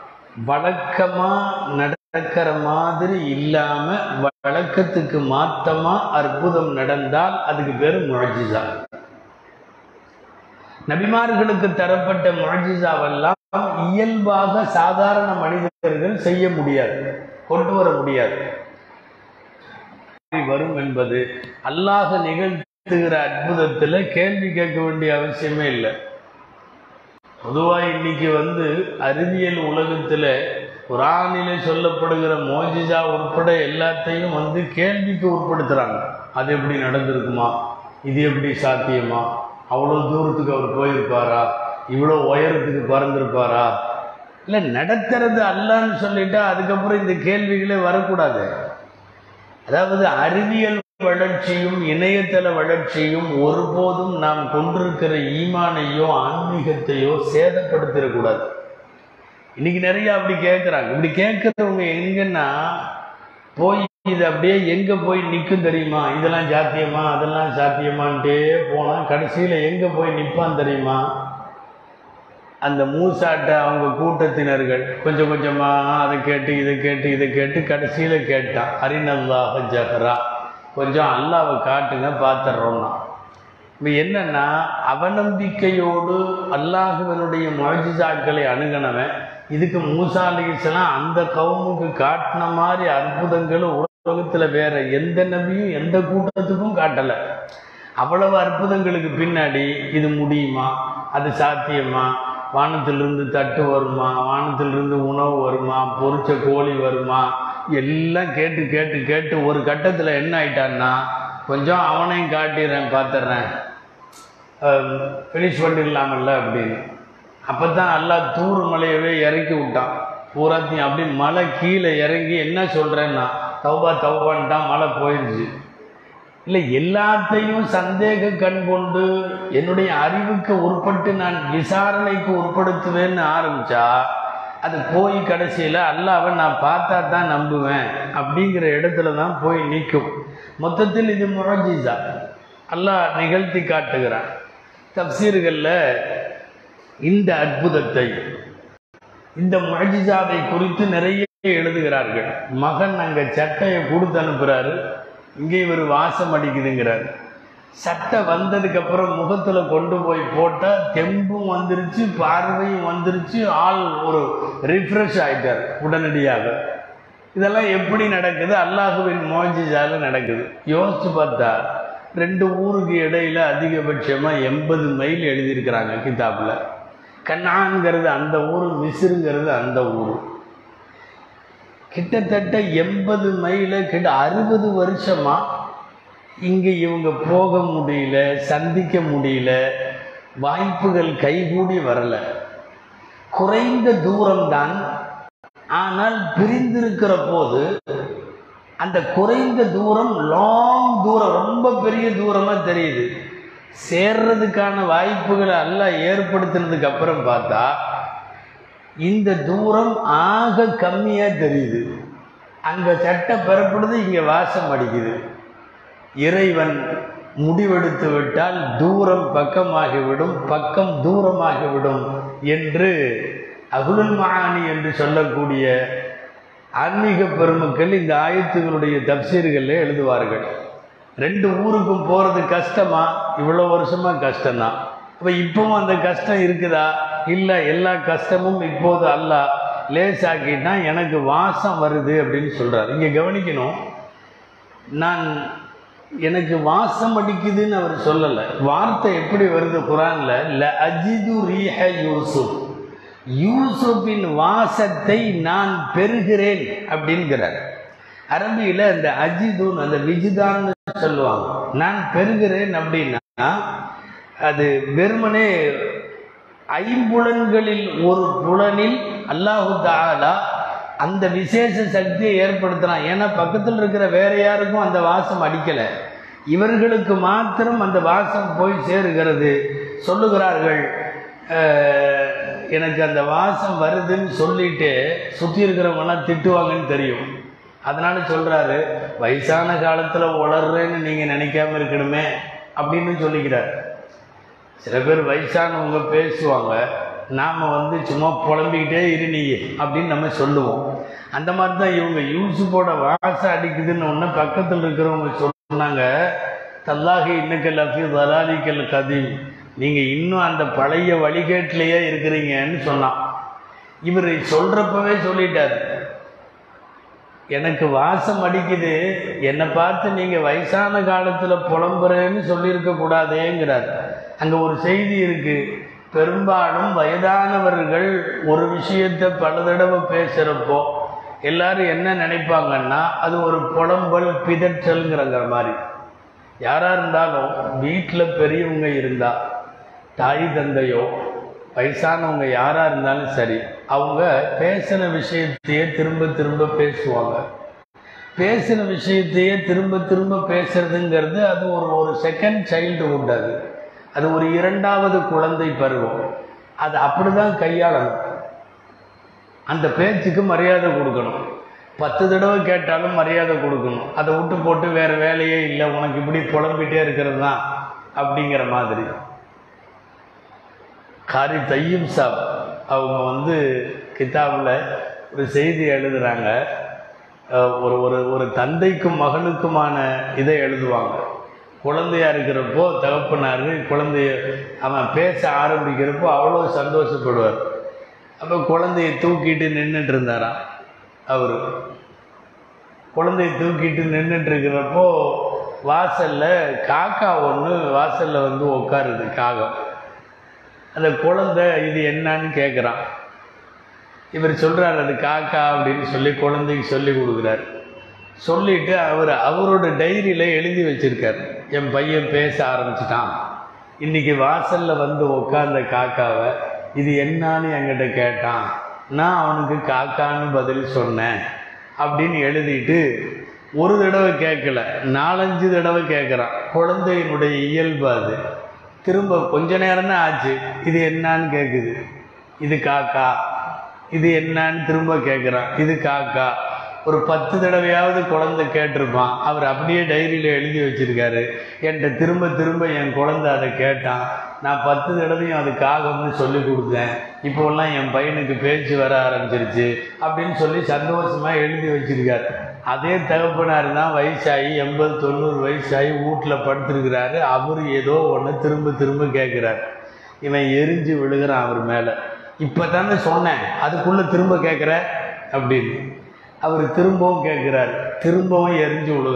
வழக்கமாக நடக்கிற மாதிரி இல்லாமல் வழக்கத்துக்கு மாத்தமாக அற்புதம் நடந்தால் அதுக்கு பேர் முழஜிசா நபிமார்களுக்கு தரப்பட்ட முழஜிசாவெல்லாம் இயல்பாக சாதாரண மனிதர்கள் செய்ய முடியாது கொண்டு வர முடியாது வரும் என்பது அல்லாஹ் நிகழ்த்துகிற அற்புதத்தில் கேள்வி கேட்க வேண்டிய அவசியமே இல்லை பொதுவாக இன்னைக்கு வந்து அறிவியல் உலகத்தில் குரானிலே சொல்லப்படுகிற மோஜிஜா உட்பட எல்லாத்தையும் வந்து கேள்விக்கு உட்படுத்துகிறாங்க அது எப்படி நடந்திருக்குமா இது எப்படி சாத்தியமா அவ்வளோ தூரத்துக்கு அவர் போயிருப்பாரா இவ்வளோ உயரத்துக்கு பறந்திருப்பாரா இல்லை நடத்துறது அல்லன்னு சொல்லிட்டா அதுக்கப்புறம் இந்த கேள்விகளே வரக்கூடாது அதாவது அறிவியல் வளர்ச்சியும் இணையதள வளர்ச்சியும் ஒருபோதும் நாம் கொண்டிருக்கிற ஈமானையோ ஆன்மீகத்தையோ சேதப்படுத்திடக்கூடாது இன்னைக்கு நிறைய அப்படி கேட்குறாங்க இப்படி கேட்குறவங்க எங்கன்னா போய் இது அப்படியே எங்கே போய் நிற்கும் தெரியுமா இதெல்லாம் சாத்தியமா அதெல்லாம் சாத்தியமான்ட்டே போனால் கடைசியில் எங்கே போய் நிற்பான் தெரியுமா அந்த மூசாட்ட அவங்க கூட்டத்தினர்கள் கொஞ்சம் கொஞ்சமாக அதை கேட்டு இதை கேட்டு இதை கேட்டு கடைசியில் கேட்டான் அரிநல்லாஹ ஜஹரா கொஞ்சம் அல்லாவை காட்டுங்க பார்த்துட்றோம்னா இப்போ என்னன்னா அவநம்பிக்கையோடு அல்லாஹுவனுடைய முழஜிசாக்களை அணுகினவன் இதுக்கு மூசா அலிஸ்லாம் அந்த கவுமுக்கு காட்டின மாதிரி அற்புதங்களும் உலகத்தில் வேற எந்த நபியும் எந்த கூட்டத்துக்கும் காட்டலை அவ்வளவு அற்புதங்களுக்கு பின்னாடி இது முடியுமா அது சாத்தியமா வானத்திலிருந்து தட்டு வருமா வானத்திலிருந்து உணவு வருமா பொரிச்ச கோழி வருமா எல்லாம் கேட்டு கேட்டு கேட்டு ஒரு கட்டத்தில் என்ன ஆயிட்டான்னா கொஞ்சம் அவனையும் காட்டிடுறேன் பார்த்துட்றேன் ஃபினிஷ் பண்ணிடலாமல்ல அப்படின்னு அப்போ தான் எல்லாம் தூர் மலையவே இறக்கி விட்டான் பூராத்தையும் அப்படி மலை கீழே இறங்கி என்ன சொல்கிறேன்னா தௌபா தௌபான்ட்டான் மழை போயிடுச்சு இல்லை எல்லாத்தையும் சந்தேக கண் கொண்டு என்னுடைய அறிவுக்கு உட்பட்டு நான் விசாரணைக்கு உட்படுத்துவேன்னு ஆரம்பிச்சா அது போய் கடைசியில் அல்லாவை நான் பார்த்தா தான் நம்புவேன் அப்படிங்கிற இடத்துல தான் போய் நிற்கும் மொத்தத்தில் இது முழஜிசா அல்லாஹ் நிகழ்த்தி காட்டுகிறான் தப்சீர்களில் இந்த அற்புதத்தை இந்த முழஜிசாவை குறித்து நிறைய எழுதுகிறார்கள் மகன் அங்கே சட்டையை கொடுத்து அனுப்புகிறாரு இங்கே இவர் வாசம் அடிக்குதுங்கிறார் சட்டை வந்ததுக்கு அப்புறம் முகத்துல கொண்டு போய் போட்டா தெம்பும் வந்துருச்சு பார்வையும் வந்துருச்சு ஆள் ஒரு ரிஃப்ரெஷ் ஆயிட்டார் உடனடியாக இதெல்லாம் எப்படி நடக்குது அல்லாஹுவின் மோஜிஜால நடக்குது யோசிச்சு பார்த்தா ரெண்டு ஊருக்கு இடையில அதிகபட்சமாக எண்பது மைல் எழுதியிருக்கிறாங்க கிதாபில் கண்ணாங்கிறது அந்த ஊர் மிசிறுங்கிறது அந்த ஊர் கிட்டத்தட்ட எண்பது மைல கிட்ட அறுபது வருஷமா இங்கே இவங்க போக முடியல சந்திக்க முடியல வாய்ப்புகள் கைகூடி வரல குறைந்த தூரம்தான் ஆனால் பிரிந்திருக்கிற போது அந்த குறைந்த தூரம் லாங் தூரம் ரொம்ப பெரிய தூரமாக தெரியுது சேர்றதுக்கான வாய்ப்புகளை எல்லாம் ஏற்படுத்தினதுக்கு அப்புறம் பார்த்தா இந்த தூரம் ஆக கம்மியாக தெரியுது அங்கே சட்டை பெறப்படுது இங்கே வாசம் அடிக்குது இறைவன் முடிவெடுத்து விட்டால் தூரம் பக்கமாகிவிடும் பக்கம் தூரமாகிவிடும் என்று அகுலுல் மகானி என்று சொல்லக்கூடிய ஆன்மீக பெருமக்கள் இந்த ஆயத்துகளுடைய தப்சீர்களில் எழுதுவார்கள் ரெண்டு ஊருக்கும் போகிறது கஷ்டமா இவ்வளோ வருஷமா கஷ்டம்தான் இப்போ இப்பவும் அந்த கஷ்டம் இருக்குதா இல்லை எல்லா கஷ்டமும் இப்போது அல்ல லேசாக்கிட்டா எனக்கு வாசம் வருது அப்படின்னு சொல்கிறார் இங்கே கவனிக்கணும் நான் எனக்கு வாசம் அடிக்குதுன்னு அவர் சொல்லலை வார்த்தை எப்படி வருது குரான்ல ல அஜிது ரீஹ யூசுப் யூசுப்பின் வாசத்தை நான் பெறுகிறேன் அப்படிங்கிறார் அரபியில் அந்த அஜிதுன் அந்த விஜிதான்னு சொல்லுவாங்க நான் பெறுகிறேன் அப்படின்னா அது வெறுமனே ஐம்புலன்களில் ஒரு புலனில் அல்லாஹு தாலா அந்த விசேஷ சக்தியை ஏற்படுத்தலாம் ஏன்னா பக்கத்தில் இருக்கிற வேற யாருக்கும் அந்த வாசம் அடிக்கலை இவர்களுக்கு மாத்திரம் அந்த வாசம் போய் சேருகிறது சொல்லுகிறார்கள் அஹ், எனக்கு அந்த வாசம் வருதுன்னு சொல்லிட்டு சுற்றி இருக்கிறவங்கலாம் திட்டுவாங்கன்னு தெரியும் அதனால சொல்றாரு வயசான காலத்தில் உளர்றேன்னு நீங்கள் நினைக்காம இருக்கணுமே அப்படின்னு சொல்லிக்கிறார் சில பேர் வயசானவங்க பேசுவாங்க நாம் வந்து சும்மா புலம்பிக்கிட்டே இரு நீ அப்படின்னு நம்ம சொல்லுவோம் அந்த மாதிரி தான் இவங்க யூசுஃபோட வாசம் அடிக்குதுன்னு ஒன்று பக்கத்தில் இருக்கிறவங்க சொன்னாங்க தல்லாகி இன்னக்கல் அஃபி தலாலிக்கல் கதீம் நீங்கள் இன்னும் அந்த பழைய வழிகேட்டிலேயே இருக்கிறீங்கன்னு சொன்னான் இவர் சொல்கிறப்பவே சொல்லிட்டார் எனக்கு வாசம் அடிக்குது என்னை பார்த்து நீங்கள் வயசான காலத்தில் புலம்புறேன்னு சொல்லியிருக்க கூடாதேங்கிறார் அங்கே ஒரு செய்தி இருக்கு பெரும்பாலும் வயதானவர்கள் ஒரு விஷயத்தை பல தடவை பேசுகிறப்போ எல்லாரும் என்ன நினைப்பாங்கன்னா அது ஒரு புலம்பல் பிதற்றல்ங்கிற மாதிரி யாராக இருந்தாலும் வீட்டில் பெரியவங்க இருந்தா தாய் தந்தையோ வயசானவங்க யாராக இருந்தாலும் சரி அவங்க பேசின விஷயத்தையே திரும்ப திரும்ப பேசுவாங்க பேசின விஷயத்தையே திரும்ப திரும்ப பேசுறதுங்கிறது அது ஒரு ஒரு செகண்ட் சைல்டுஹுட் அது அது ஒரு இரண்டாவது குழந்தை பருவம் அது அப்படிதான் கையாளணும் அந்த பேச்சுக்கு மரியாதை கொடுக்கணும் பத்து தடவை கேட்டாலும் மரியாதை கொடுக்கணும் அதை விட்டு போட்டு வேற வேலையே இல்லை உனக்கு இப்படி புலம்பிட்டே இருக்கிறது தான் அப்படிங்கிற மாதிரி காரி தையும் சாப் அவங்க வந்து கிதாபில் ஒரு செய்தி எழுதுகிறாங்க அஹ் ஒரு ஒரு ஒரு தந்தைக்கும் மகனுக்குமான இதை எழுதுவாங்க குழந்தையா இருக்கிறப்போ தகப்பனார் குழந்தைய அவன் பேச ஆரம்பிக்கிறப்போ அவ்வளோ சந்தோஷப்படுவார் அப்போ குழந்தைய தூக்கிட்டு நின்றுட்டு இருந்தாராம் அவர் குழந்தைய தூக்கிட்டு நின்றுட்டு இருக்கிறப்போ வாசலில் காக்கா ஒன்று வாசலில் வந்து உட்காருது காகம் அந்த குழந்தை இது என்னன்னு கேட்குறான் இவர் சொல்கிறார் அது காக்கா அப்படின்னு சொல்லி குழந்தைக்கு சொல்லி கொடுக்குறார் சொல்லிட்டு அவர் அவரோட டைரியில் எழுதி வச்சிருக்கார் என் பையன் பேச ஆரம்பிச்சிட்டான் இன்னைக்கு வாசலில் வந்து உட்கார்ந்த காக்காவை இது என்னான்னு என்கிட்ட கேட்டான் நான் அவனுக்கு காக்கான்னு பதில் சொன்னேன் அப்படின்னு எழுதிட்டு ஒரு தடவை கேட்கல நாலஞ்சு தடவை கேட்குறான் குழந்தையினுடைய இயல்பு அது திரும்ப கொஞ்ச நேரம் தான் ஆச்சு இது என்னான்னு கேட்குது இது காக்கா இது என்னான்னு திரும்ப கேட்குறான் இது காக்கா ஒரு பத்து தடவையாவது குழந்தை கேட்டிருப்பான் அவர் அப்படியே டைரியில் எழுதி வச்சிருக்காரு என்கிட்ட திரும்ப திரும்ப என் குழந்தை அதை கேட்டான் நான் பத்து தடவையும் அது காகம்னு சொல்லி கொடுத்தேன் இப்போல்லாம் என் பையனுக்கு பேச்சு வர ஆரம்பிச்சிருச்சு அப்படின்னு சொல்லி சந்தோஷமா எழுதி வச்சிருக்காரு அதே தகப்பனார் தான் வயசாகி எண்பது தொண்ணூறு வயசாகி வீட்டில் படுத்திருக்கிறாரு அவர் ஏதோ ஒன்று திரும்ப திரும்ப கேட்குறாரு இவன் எரிஞ்சு விழுகிறான் அவர் மேலே இப்போ தானே சொன்னேன் அதுக்குள்ளே திரும்ப கேட்குற அப்படின்னு அவர் திரும்பவும் கேட்குறாரு திரும்பவும் எரிஞ்சு விழுகிறான்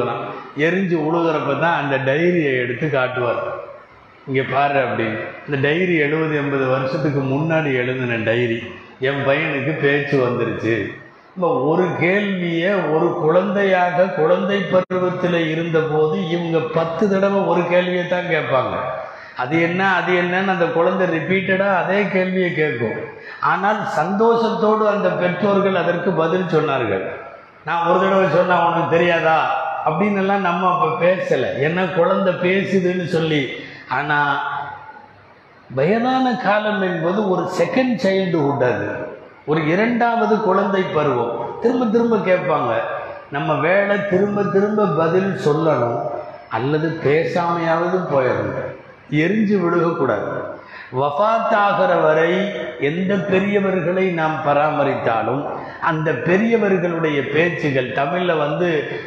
எரிஞ்சு உழுகிறப்ப தான் அந்த டைரியை எடுத்து காட்டுவார் இங்கே பாரு அப்படின்னு இந்த டைரி எழுபது எண்பது வருஷத்துக்கு முன்னாடி எழுதின டைரி என் பையனுக்கு பேச்சு வந்துருச்சு இப்போ ஒரு கேள்வியை ஒரு குழந்தையாக குழந்தை பருவத்தில் இருந்தபோது இவங்க பத்து தடவை ஒரு கேள்வியை தான் கேட்பாங்க அது என்ன அது என்னன்னு அந்த குழந்தை ரிப்பீட்டடாக அதே கேள்வியை கேட்கும் ஆனால் சந்தோஷத்தோடு அந்த பெற்றோர்கள் அதற்கு பதில் சொன்னார்கள் நான் ஒரு தடவை சொன்னா உனக்கு தெரியாதா அப்படின்னு எல்லாம் நம்ம அப்போ பேசலை ஏன்னா குழந்தை பேசுதுன்னு சொல்லி ஆனால் வயதான காலம் என்பது ஒரு செகண்ட் சைல்டுஹுட் அது ஒரு இரண்டாவது குழந்தை பருவம் திரும்ப திரும்ப கேட்பாங்க நம்ம வேலை திரும்ப திரும்ப பதில் சொல்லணும் அல்லது பேசாமையாவது போயிடணும் எரிஞ்சு விழுகக்கூடாது வஃபாத்தாகிற வரை எந்த பெரியவர்களை நாம் பராமரித்தாலும் அந்த பெரியவர்களுடைய பேச்சுகள் தமிழில் வந்து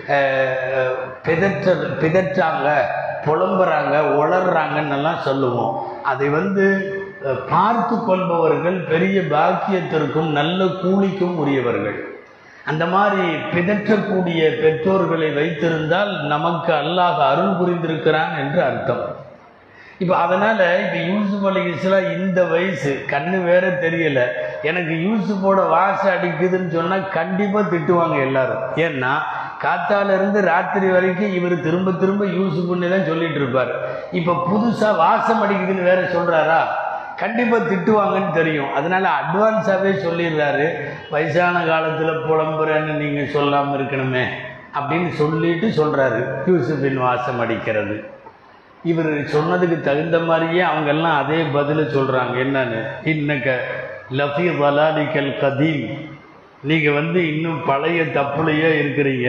அஹ், பிதற்ற பிதற்றாங்க புலம்புறாங்க உளர்றாங்கன்னு எல்லாம் சொல்லுவோம் அதை வந்து அஹ், பார்த்து கொள்பவர்கள் பெரிய பாக்கியத்திற்கும் நல்ல கூலிக்கும் உரியவர்கள் அந்த மாதிரி பிதற்றக்கூடிய பெற்றோர்களை வைத்திருந்தால் நமக்கு அல்லாஹ் அருள் புரிந்திருக்கிறான் என்று அர்த்தம் இப்போ அதனால் இப்போ யூசுப் அலி இஸ்லாம் இந்த வயசு கண்ணு வேற தெரியல எனக்கு யூசுஃபோட வாசம் அடிக்குதுன்னு சொன்னால் கண்டிப்பாக திட்டுவாங்க எல்லாரும் ஏன்னா காத்தால இருந்து ராத்திரி வரைக்கும் இவர் திரும்ப திரும்ப யூசுப்னு தான் சொல்லிட்டு இருப்பார் இப்போ புதுசாக வாசம் அடிக்குதுன்னு வேற சொல்கிறாரா கண்டிப்பாக திட்டுவாங்கன்னு தெரியும் அதனால அட்வான்ஸாகவே சொல்லிடுறாரு வயசான காலத்தில் புலம்புறேன்னு நீங்கள் சொல்லாமல் இருக்கணுமே அப்படின்னு சொல்லிட்டு சொல்கிறாரு யூசுஃபின் வாசம் அடிக்கிறது இவர் சொன்னதுக்கு தகுந்த மாதிரியே அவங்க எல்லாம் அதே பதில சொல்கிறாங்க என்னன்னு இன்னக்க லஃபி வலாலிக்கல் கதீம் நீங்கள் வந்து இன்னும் பழைய தப்புலையே இருக்கிறீங்க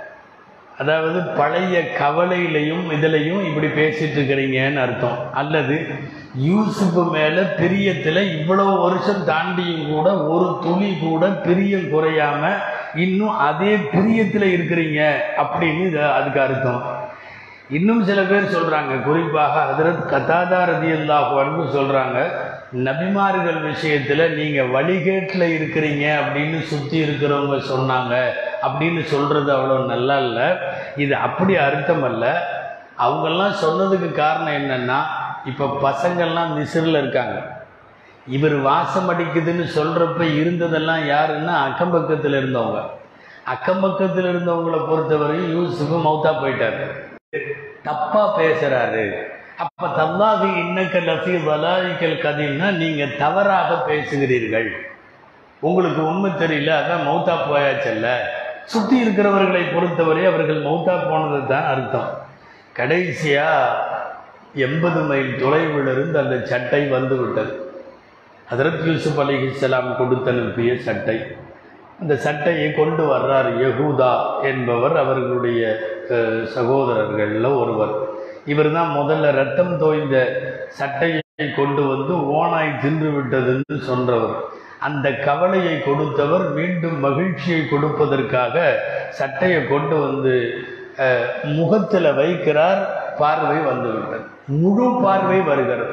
அதாவது பழைய கவலையிலையும் இதுலையும் இப்படி பேசிட்டு இருக்கிறீங்கன்னு அர்த்தம் அல்லது யூசுப்பு மேலே பிரியத்தில் இவ்வளவு வருஷம் தாண்டியும் கூட ஒரு துளி கூட பிரியம் குறையாம இன்னும் அதே பிரியத்தில் இருக்கிறீங்க அப்படின்னு இது அதுக்கு அர்த்தம் இன்னும் சில பேர் சொல்றாங்க குறிப்பாக ஹதரத் கதாதா ரதியல்லாஹு அன்பு சொல்றாங்க நபிமார்கள் விஷயத்துல நீங்க வழிகேட்டில் இருக்கிறீங்க அப்படின்னு சுத்தி இருக்கிறவங்க சொன்னாங்க அப்படின்னு சொல்றது அவ்வளோ நல்லா இல்லை இது அப்படி அர்த்தம் அல்ல அவங்கெல்லாம் சொன்னதுக்கு காரணம் என்னன்னா இப்போ பசங்கள்லாம் மிசிறில் இருக்காங்க இவர் வாசம் அடிக்குதுன்னு சொல்றப்ப இருந்ததெல்லாம் யாருன்னா அக்கம் பக்கத்தில் இருந்தவங்க அக்கம் பக்கத்தில் இருந்தவங்களை பொறுத்தவரை யூசுஃபு மௌத்தா போயிட்டாரு தப்பா பேசுறாரு அப்ப தல்லாஹி இன்னக்க லஃபி வலாயிக்கல் கதீம்னா நீங்க தவறாக பேசுகிறீர்கள் உங்களுக்கு உண்மை தெரியல அதான் மௌத்தா போயாச்சல்ல சுத்தி இருக்கிறவர்களை பொறுத்தவரை அவர்கள் மௌத்தா போனது தான் அர்த்தம் கடைசியா எண்பது மைல் தொலைவிலிருந்து அந்த சட்டை வந்து விட்டது ஹதரத் யூசுப் அலிஹிஸ்லாம் கொடுத்து அனுப்பிய சட்டை அந்த சட்டையை கொண்டு வர்றார் யகூதா என்பவர் அவர்களுடைய அஹ், சகோதரர்களில் ஒருவர் இவர் தான் முதல்ல ரத்தம் தோய்ந்த சட்டையை கொண்டு வந்து ஓனாய் தின்று விட்டதுன்னு சொன்னவர் அந்த கவலையை கொடுத்தவர் மீண்டும் மகிழ்ச்சியை கொடுப்பதற்காக சட்டையை கொண்டு வந்து அஹ், முகத்தில் வைக்கிறார் பார்வை வந்துவிட்டது முழு பார்வை வருகிறது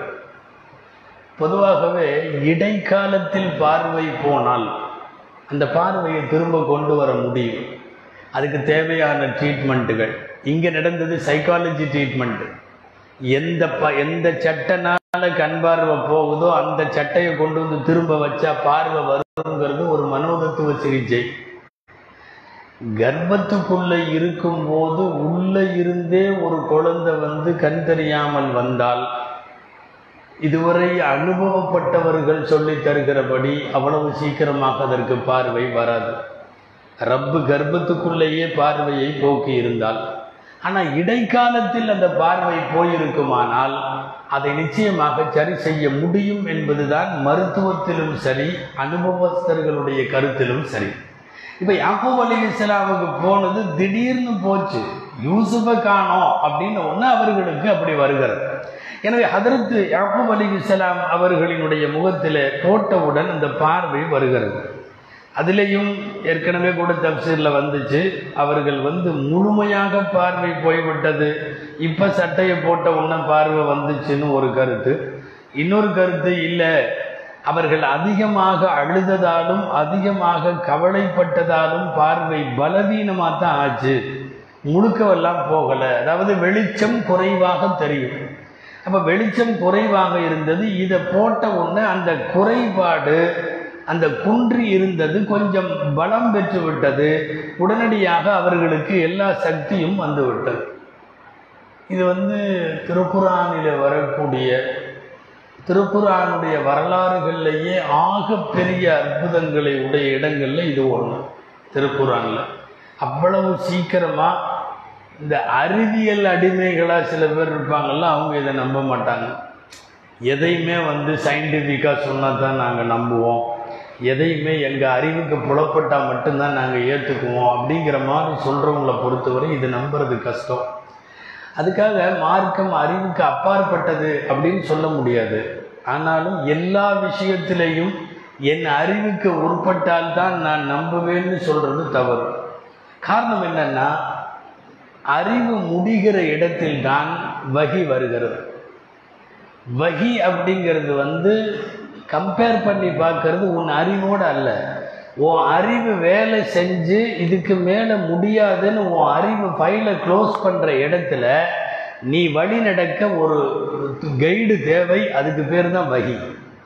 பொதுவாகவே இடைக்காலத்தில் பார்வை போனால் அந்த பார்வையை திரும்ப கொண்டு வர முடியும் அதுக்கு தேவையான ட்ரீட்மெண்ட்டுகள் இங்கே நடந்தது சைக்காலஜி ட்ரீட்மெண்ட்டு எந்த ப எந்த சட்டைனால கண் பார்வை போகுதோ அந்த சட்டையை கொண்டு வந்து திரும்ப வச்சா பார்வை வருங்கிறது ஒரு மனோதத்துவ சிகிச்சை கர்ப்பத்துக்குள்ள இருக்கும்போது உள்ள இருந்தே ஒரு குழந்தை வந்து கண் தெரியாமல் வந்தால் இதுவரை அனுபவப்பட்டவர்கள் சொல்லித் தருகிறபடி அவ்வளவு சீக்கிரமாக அதற்கு பார்வை வராது ரப்பு கர்ப்பத்துக்குள்ளேயே பார்வையை போக்கி இருந்தால் ஆனால் இடைக்காலத்தில் அந்த பார்வை போயிருக்குமானால் அதை நிச்சயமாக சரி செய்ய முடியும் என்பதுதான் மருத்துவத்திலும் சரி அனுபவஸ்தர்களுடைய கருத்திலும் சரி இப்போ யாக்கூப் அலி இஸ்லாமுக்கு போனது திடீர்னு போச்சு யூசுஃபை காணோம் அப்படின்னு ஒன்று அவர்களுக்கு அப்படி வருகிறது எனவே ஹதரத்து யாக்கூப் அலி இஸ்லாம் அவர்களினுடைய முகத்தில் போட்டவுடன் அந்த பார்வை வருகிறது அதிலேயும் ஏற்கனவே கூட தப்சீரில் வந்துச்சு அவர்கள் வந்து முழுமையாக பார்வை போய்விட்டது இப்போ சட்டையை போட்ட உடனே பார்வை வந்துச்சுன்னு ஒரு கருத்து இன்னொரு கருத்து இல்லை அவர்கள் அதிகமாக அழுததாலும் அதிகமாக கவலைப்பட்டதாலும் பார்வை பலவீனமாக தான் ஆச்சு முழுக்கவெல்லாம் போகலை அதாவது வெளிச்சம் குறைவாக தெரியும் அப்போ வெளிச்சம் குறைவாக இருந்தது இதை போட்ட உடனே அந்த குறைபாடு அந்த குன்றி இருந்தது கொஞ்சம் பலம் பெற்று விட்டது உடனடியாக அவர்களுக்கு எல்லா சக்தியும் வந்து விட்டது இது வந்து திருக்குறானில் வரக்கூடிய திருக்குறானுடைய வரலாறுகள்லேயே ஆகப்பெரிய அற்புதங்களை உடைய இடங்கள்ல இது ஒன்று திருக்குறானில் அவ்வளவு சீக்கிரமாக இந்த அறிவியல் அடிமைகளாக சில பேர் இருப்பாங்கல்ல அவங்க இதை நம்ப மாட்டாங்க எதையுமே வந்து சயின்டிஃபிக்காக சொன்னால் தான் நாங்கள் நம்புவோம் எதையுமே எங்கள் அறிவுக்கு புலப்பட்டால் மட்டும்தான் நாங்கள் ஏற்றுக்குவோம் அப்படிங்கிற மாதிரி சொல்கிறவங்கள பொறுத்தவரை இது நம்புறது கஷ்டம் அதுக்காக மார்க்கம் அறிவுக்கு அப்பாற்பட்டது அப்படின்னு சொல்ல முடியாது ஆனாலும் எல்லா விஷயத்திலையும் என் அறிவுக்கு உட்பட்டால்தான் நான் நம்புவேன்னு சொல்கிறது தவறு காரணம் என்னன்னா அறிவு முடிகிற இடத்தில்தான் வகி வருகிறது வகி அப்படிங்கிறது வந்து கம்பேர் பண்ணி பார்க்கறது உன் அறிவோடு அல்ல உன் அறிவு வேலை செஞ்சு இதுக்கு மேலே முடியாதுன்னு உன் அறிவு ஃபைலை க்ளோஸ் பண்ணுற இடத்துல நீ வழி நடக்க ஒரு கைடு தேவை அதுக்கு பேர் தான் வகி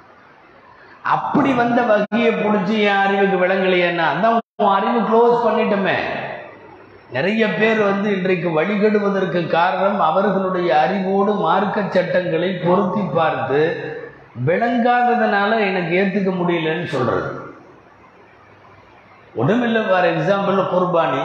அப்படி வந்த வகியை பிடிச்சி என் அறிவுக்கு விளங்கலையேன்னா அதான் உன் அறிவு க்ளோஸ் பண்ணிட்டோமே நிறைய பேர் வந்து இன்றைக்கு வழிகெடுவதற்கு காரணம் அவர்களுடைய அறிவோடு மார்க்க சட்டங்களை பொருத்தி பார்த்து விளங்காததுனால எனக்கு ஏற்றுக்க முடியலன்னு சொல்றது ஒன்றுமில்லை ஃபார் எக்ஸாம்பிள் குர்பானி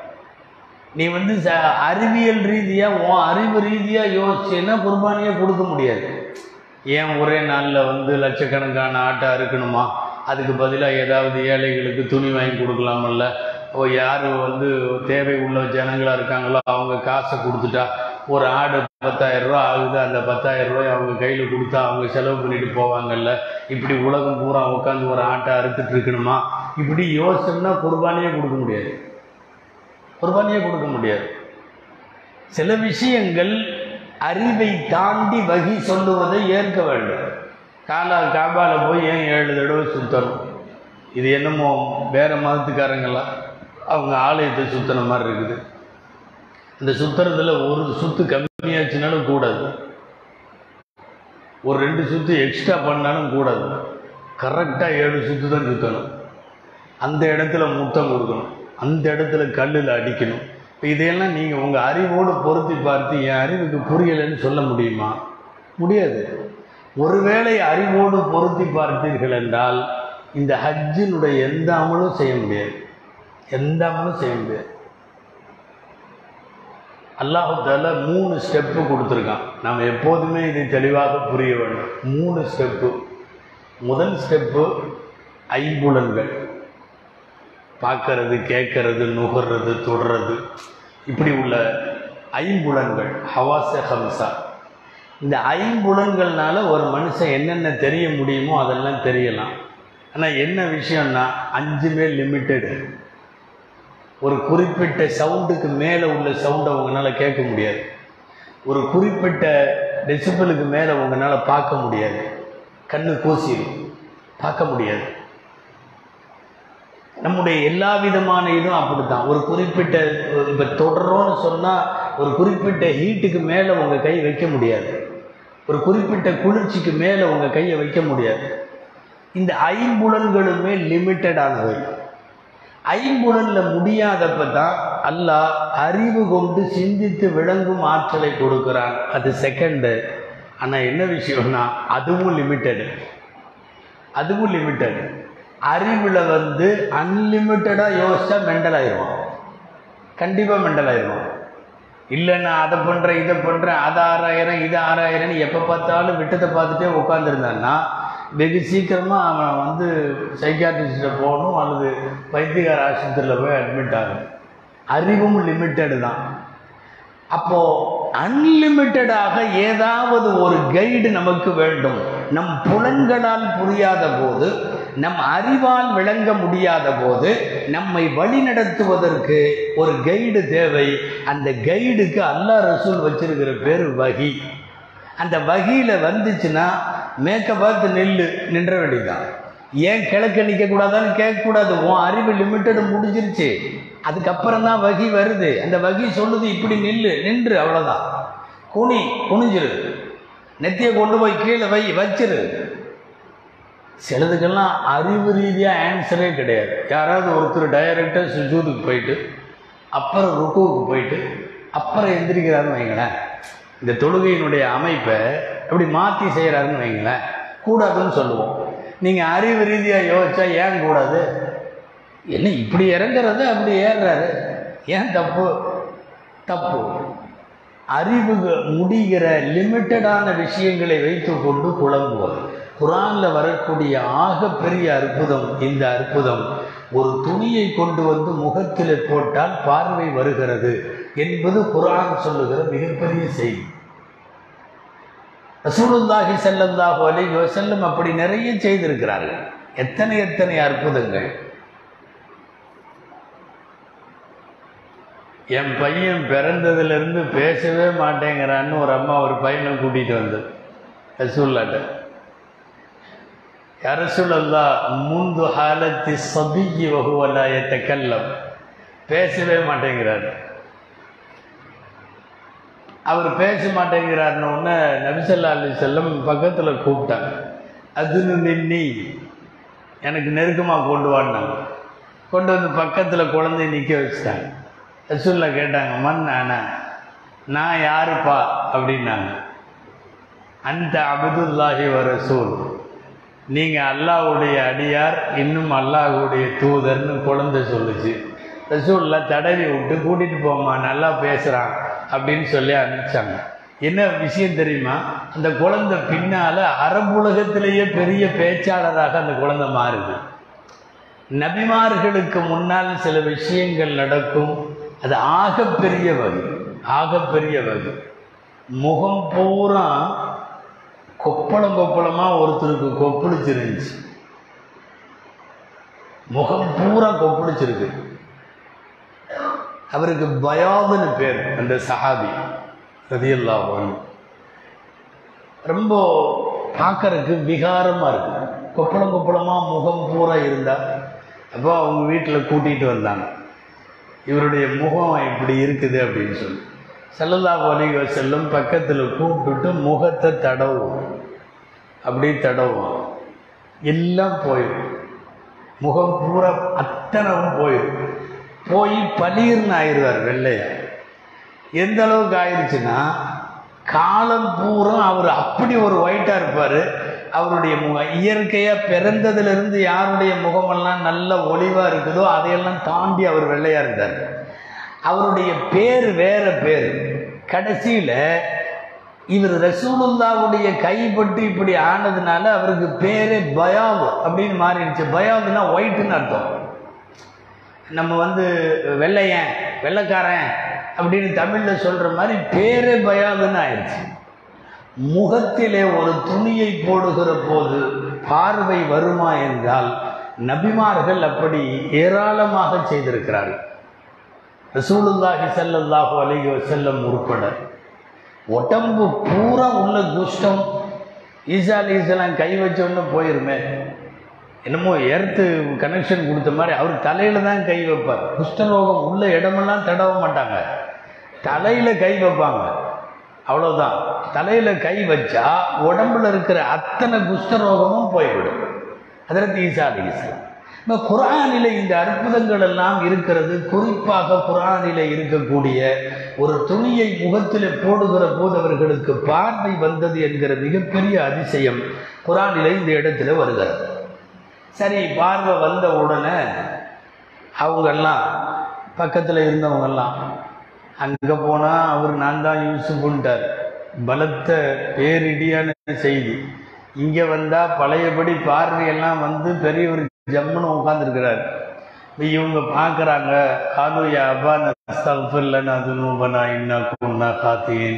நீ வந்து ச அறிவியல் ரீதியாக உன் அறிவு ரீதியாக யோசிச்சேன்னா குர்பானியே கொடுக்க முடியாது ஏன் ஒரே நாளில் வந்து லட்சக்கணக்கான ஆட்டை அறுக்கணுமா அதுக்கு பதிலாக ஏதாவது ஏழைகளுக்கு துணி வாங்கி கொடுக்கலாமல்ல ஓ யார் வந்து தேவை உள்ள ஜனங்களாக இருக்காங்களோ அவங்க காசை கொடுத்துட்டா ஒரு ஆடு பத்தாயிரம் ரூபா ஆகுது அந்த பத்தாயிரம் ரூபாய் அவங்க கையில் கொடுத்தா அவங்க செலவு பண்ணிட்டு போவாங்கல்ல இப்படி உலகம் பூரா உட்காந்து ஒரு ஆட்டை அறுத்துட்டு இருக்கணுமா இப்படி யோசிச்சோம்னா குர்பானியே கொடுக்க முடியாது குர்பானியே கொடுக்க முடியாது சில விஷயங்கள் அறிவை தாண்டி வகி சொல்லுவதை ஏற்க வேண்டும் காலா காபால போய் ஏன் ஏழு தடவை சுத்தணும் இது என்னமோ வேற மதத்துக்காரங்களா அவங்க ஆலயத்தை சுத்தின மாதிரி இருக்குது இந்த சுத்துறதுல ஒரு சுத்து கம்மியாச்சுனாலும் கூடாது ஒரு ரெண்டு சுத்து எக்ஸ்ட்ரா பண்ணாலும் கூடாது கரெக்டாக ஏழு சுத்து தான் சுற்றணும் அந்த இடத்துல முத்தம் கொடுக்கணும் அந்த இடத்துல கல்லில் அடிக்கணும் இப்போ இதையெல்லாம் நீங்கள் உங்கள் அறிவோடு பொருத்தி பார்த்து என் அறிவுக்கு புரியலைன்னு சொல்ல முடியுமா முடியாது ஒருவேளை அறிவோடு பொருத்தி பார்த்தீர்கள் என்றால் இந்த ஹஜ்ஜினுடைய எந்த அமலும் செய்ய முடியாது எந்த அமலும் செய்ய முடியாது அல்லாஹால மூணு ஸ்டெப்பு கொடுத்துருக்கான் நாம் எப்போதுமே இதை தெளிவாக புரிய வேண்டும் மூணு ஸ்டெப்பு முதல் ஸ்டெப்பு ஐம்புலன்கள் பார்க்கறது கேட்கறது நுகர்றது தொடுறது இப்படி உள்ள ஐம்புலன்கள் ஹவாச ஹம்சா இந்த ஐம்புலன்கள்னால ஒரு மனுஷன் என்னென்ன தெரிய முடியுமோ அதெல்லாம் தெரியலாம் ஆனால் என்ன விஷயம்னா அஞ்சுமே லிமிட்டெடு ஒரு குறிப்பிட்ட சவுண்டுக்கு மேலே உள்ள சவுண்டை உங்களால் கேட்க முடியாது ஒரு குறிப்பிட்ட டெசிபிளுக்கு மேலே உங்களால் பார்க்க முடியாது கண்ணு கூசிடும் பார்க்க முடியாது நம்முடைய எல்லா விதமான இதுவும் அப்படித்தான் ஒரு குறிப்பிட்ட இப்போ தொடரோன்னு சொன்னால் ஒரு குறிப்பிட்ட ஹீட்டுக்கு மேலே உங்கள் கை வைக்க முடியாது ஒரு குறிப்பிட்ட குளிர்ச்சிக்கு மேலே உங்கள் கையை வைக்க முடியாது இந்த ஐம்புலன்களுமே லிமிட்டடானவை ஐம்புலனில் முடியாதப்ப தான் அல்லாஹ் அறிவு கொண்டு சிந்தித்து விளங்கும் ஆற்றலை கொடுக்குறான் அது செகண்டு ஆனால் என்ன விஷயம்னா அதுவும் லிமிட்டடு அதுவும் லிமிட்டடு அறிவில் வந்து அன்லிமிட்டடாக யோசிச்சா மெண்டல் ஆயிடுவான் கண்டிப்பாக மெண்டல் ஆயிடுவான் இல்லை நான் அதை பண்ணுறேன் இதை பண்ணுறேன் அது ஆறாயிரம் இது ஆறாயிரம்னு எப்போ பார்த்தாலும் விட்டத்தை பார்த்துட்டே உட்காந்துருந்தான்னா வெகு சீக்கிரமாக அவன் வந்து சைக்காட்ரிஸ்ட்டை போகணும் அல்லது வைத்தியகார ஆஸ்பத்திரியில் போய் அட்மிட் ஆகணும் அறிவும் லிமிட்டடு தான் அப்போது அன்லிமிட்டடாக ஏதாவது ஒரு கைடு நமக்கு வேண்டும் நம் புலன்களால் புரியாத போது நம் அறிவால் விளங்க முடியாத போது நம்மை வழிநடத்துவதற்கு ஒரு கைடு தேவை அந்த கைடுக்கு அல்லாஹ் ரசூல் வச்சிருக்கிற பேர் வகி அந்த வகியில் வந்துச்சுன்னா மேற்க பார்த்து நெல்லு நின்ற வேண்டியதுதான் ஏன் கிழக்க நிற்கக்கூடாதான்னு கேட்கக்கூடாது உன் அறிவு லிமிட்டடு முடிஞ்சிருச்சு அதுக்கப்புறம் தான் வகி வருது அந்த வகி சொல்லுது இப்படி நில்லு நின்று அவ்வளோதான் குனி குனிஞ்சிரு நெத்தியை கொண்டு போய் கீழே வை வச்சிரு சிலதுக்கெல்லாம் அறிவு ரீதியாக ஆன்சரே கிடையாது யாராவது ஒருத்தர் டைரக்டாக சுஜூதுக்கு போயிட்டு அப்புறம் ருக்குவுக்கு போயிட்டு அப்புறம் எந்திரிக்கிறாருன்னு வைங்களேன் இந்த தொழுகையினுடைய அமைப்பை அப்படி மாற்றி செய்கிறாருன்னு வைங்களேன் கூடாதுன்னு சொல்லுவோம் நீங்கள் அறிவு ரீதியாக யோசிச்சா ஏன் கூடாது என்ன இப்படி இறங்குறது அப்படி ஏறுறாரு ஏன் தப்பு தப்பு அறிவு முடிகிற லிமிட்டடான விஷயங்களை வைத்துக்கொண்டு குழம்புவது குரானில் வரக்கூடிய ஆகப்பெரிய அற்புதம் இந்த அற்புதம் ஒரு துணியை கொண்டு வந்து முகத்தில் போட்டால் பார்வை வருகிறது என்பது குரான் சொல்லுகிற மிகப்பெரிய செய்தி ரசூலுல்லாஹி ஸல்லல்லாஹு அலைஹி வஸல்லம் அப்படி நிறைய செய்திருக்கிறார்கள் எத்தனை எத்தனை அற்புதங்கள் என் பையன் பிறந்ததுலேருந்து பேசவே மாட்டேங்கிறான்னு ஒரு அம்மா ஒரு பையனை கூட்டிகிட்டு வந்தது ரசூல்லாட்ட அரசுலல்லா முந்து ஹாலத்தி சபியி வகுவலாயத்தை கல்லம் பேசவே மாட்டேங்கிறார் அவர் பேச மாட்டேங்கிறாருன்னு உடனே நபிசல்லா அலி செல்லம் பக்கத்தில் கூப்பிட்டாங்க அதுன்னு நின்னி எனக்கு நெருக்கமாக கொண்டு வாடினாங்க கொண்டு வந்து பக்கத்தில் குழந்தைய நிற்க வச்சுட்டாங்க ரசூல்லா கேட்டாங்க மண் நானா நான் யாருப்பா அப்படின்னாங்க அந்த அபதுல்லாஹி வ ரசூல் நீங்கள் அல்லாஹ்வுடைய அடியார் இன்னும் அல்லாஹ்வுடைய தூதர்னு குழந்தை சொல்லுச்சு ரசூல்லா தடவி விட்டு கூட்டிகிட்டு போம்மா நல்லா பேசுகிறான் அப்படின்னு சொல்லி அனுப்பிச்சாங்க என்ன விஷயம் தெரியுமா அந்த குழந்தை பின்னால் அரபுலகத்திலேயே பெரிய பேச்சாளராக அந்த குழந்தை மாறுது நபிமார்களுக்கு முன்னால் சில விஷயங்கள் நடக்கும் அது ஆகப்பெரிய வகை ஆகப்பெரிய வகை முகம் பூரா கொப்பளம் கொப்பளமாக ஒருத்தருக்கு கொப்பளிச்சிருந்துச்சு முகம் பூரா கொப்பளிச்சிருக்கு அவருக்கு பயாதுன்னு பேர் அந்த சஹாபி ரதியல்லா ரொம்ப பார்க்கறதுக்கு விகாரமாக இருக்கு கொப்பளம் கொப்பளமாக முகம் பூரா இருந்தா அப்போ அவங்க வீட்டில் கூட்டிகிட்டு வந்தாங்க இவருடைய முகம் இப்படி இருக்குது அப்படின்னு சொல்லி செல்லல்லா அலைஹி செல்லும் பக்கத்தில் கூப்பிட்டுட்டு முகத்தை தடவும் அப்படி தடவும் எல்லாம் போயிடும் முகம் பூரா அத்தனவும் போயிடும் போய் பளீர்னு ஆயிடுவார் வெள்ளையா எந்த அளவுக்கு ஆயிடுச்சுன்னா காலம் பூரா அவர் அப்படி ஒரு ஒயிட்டாக இருப்பார் அவருடைய முகம் இயற்கையாக பிறந்ததுலேருந்து யாருடைய முகமெல்லாம் நல்ல ஒளிவாக இருக்குதோ அதையெல்லாம் தாண்டி அவர் வெள்ளையாக இருந்தார் அவருடைய பேர் வேற பேர் கடைசியில் இவர் ரசூலுல்லாவுடைய கைப்பட்டு இப்படி ஆனதுனால அவருக்கு பேரே பயாவு அப்படின்னு மாறிடுச்சு பயாவுனா ஒயிட்டுன்னு அர்த்தம் நம்ம வந்து வெள்ளையன் வெள்ளைக்காரன் அப்படின்னு தமிழில் சொல்கிற மாதிரி பேரே பயாதுன்னு ஆயிடுச்சு முகத்திலே ஒரு துணியை போடுகிற போது பார்வை வருமா என்றால் நபிமார்கள் அப்படி ஏராளமாக செய்திருக்கிறார்கள் ரசூலுல்லாஹி ஸல்லல்லாஹு அலைஹி வஸல்லம் உட்பட உடம்பு பூரா உள்ள குஷ்டம் ஈசா ஈசலாம் கை வச்சோன்னு போயிருமே என்னமோ எர்த்து கனெக்ஷன் கொடுத்த மாதிரி அவர் தலையில தான் கை வைப்பார் குஷ்டரோகம் உள்ள இடமெல்லாம் தடவ மாட்டாங்க தலையில கை வைப்பாங்க அவ்வளோதான் தலையில கை வச்சா உடம்புல இருக்கிற அத்தனை குஷ்டரோகமும் போய்விடும் அதற்கு ஈசா அலி இஸ்லாம் இப்போ குரானில் இந்த அற்புதங்கள் எல்லாம் இருக்கிறது குறிப்பாக குரானில் இருக்கக்கூடிய ஒரு துணியை முகத்தில் போடுகிற போது அவர்களுக்கு பார்வை வந்தது என்கிற மிகப்பெரிய அதிசயம் குரானில் இந்த இடத்துல வருகிறது சரி பார்வை வந்த உடனே அவங்கெல்லாம் பக்கத்தில் இருந்தவங்கெல்லாம் அங்கே போனால் அவர் நான் தான் யூசுஃபுன்ட்டார் பலத்த பேரிடியான செய்தி இங்கே வந்தால் பழையபடி பார்வையெல்லாம் வந்து பெரியவர் ஜம்முன்னு உட்காந்துருக்கிறார் இவங்க பார்க்குறாங்க காலுயா அப்பா நஸ்தஃபில்லன் அது நூபனா இன்னா குன்னா காத்தீன்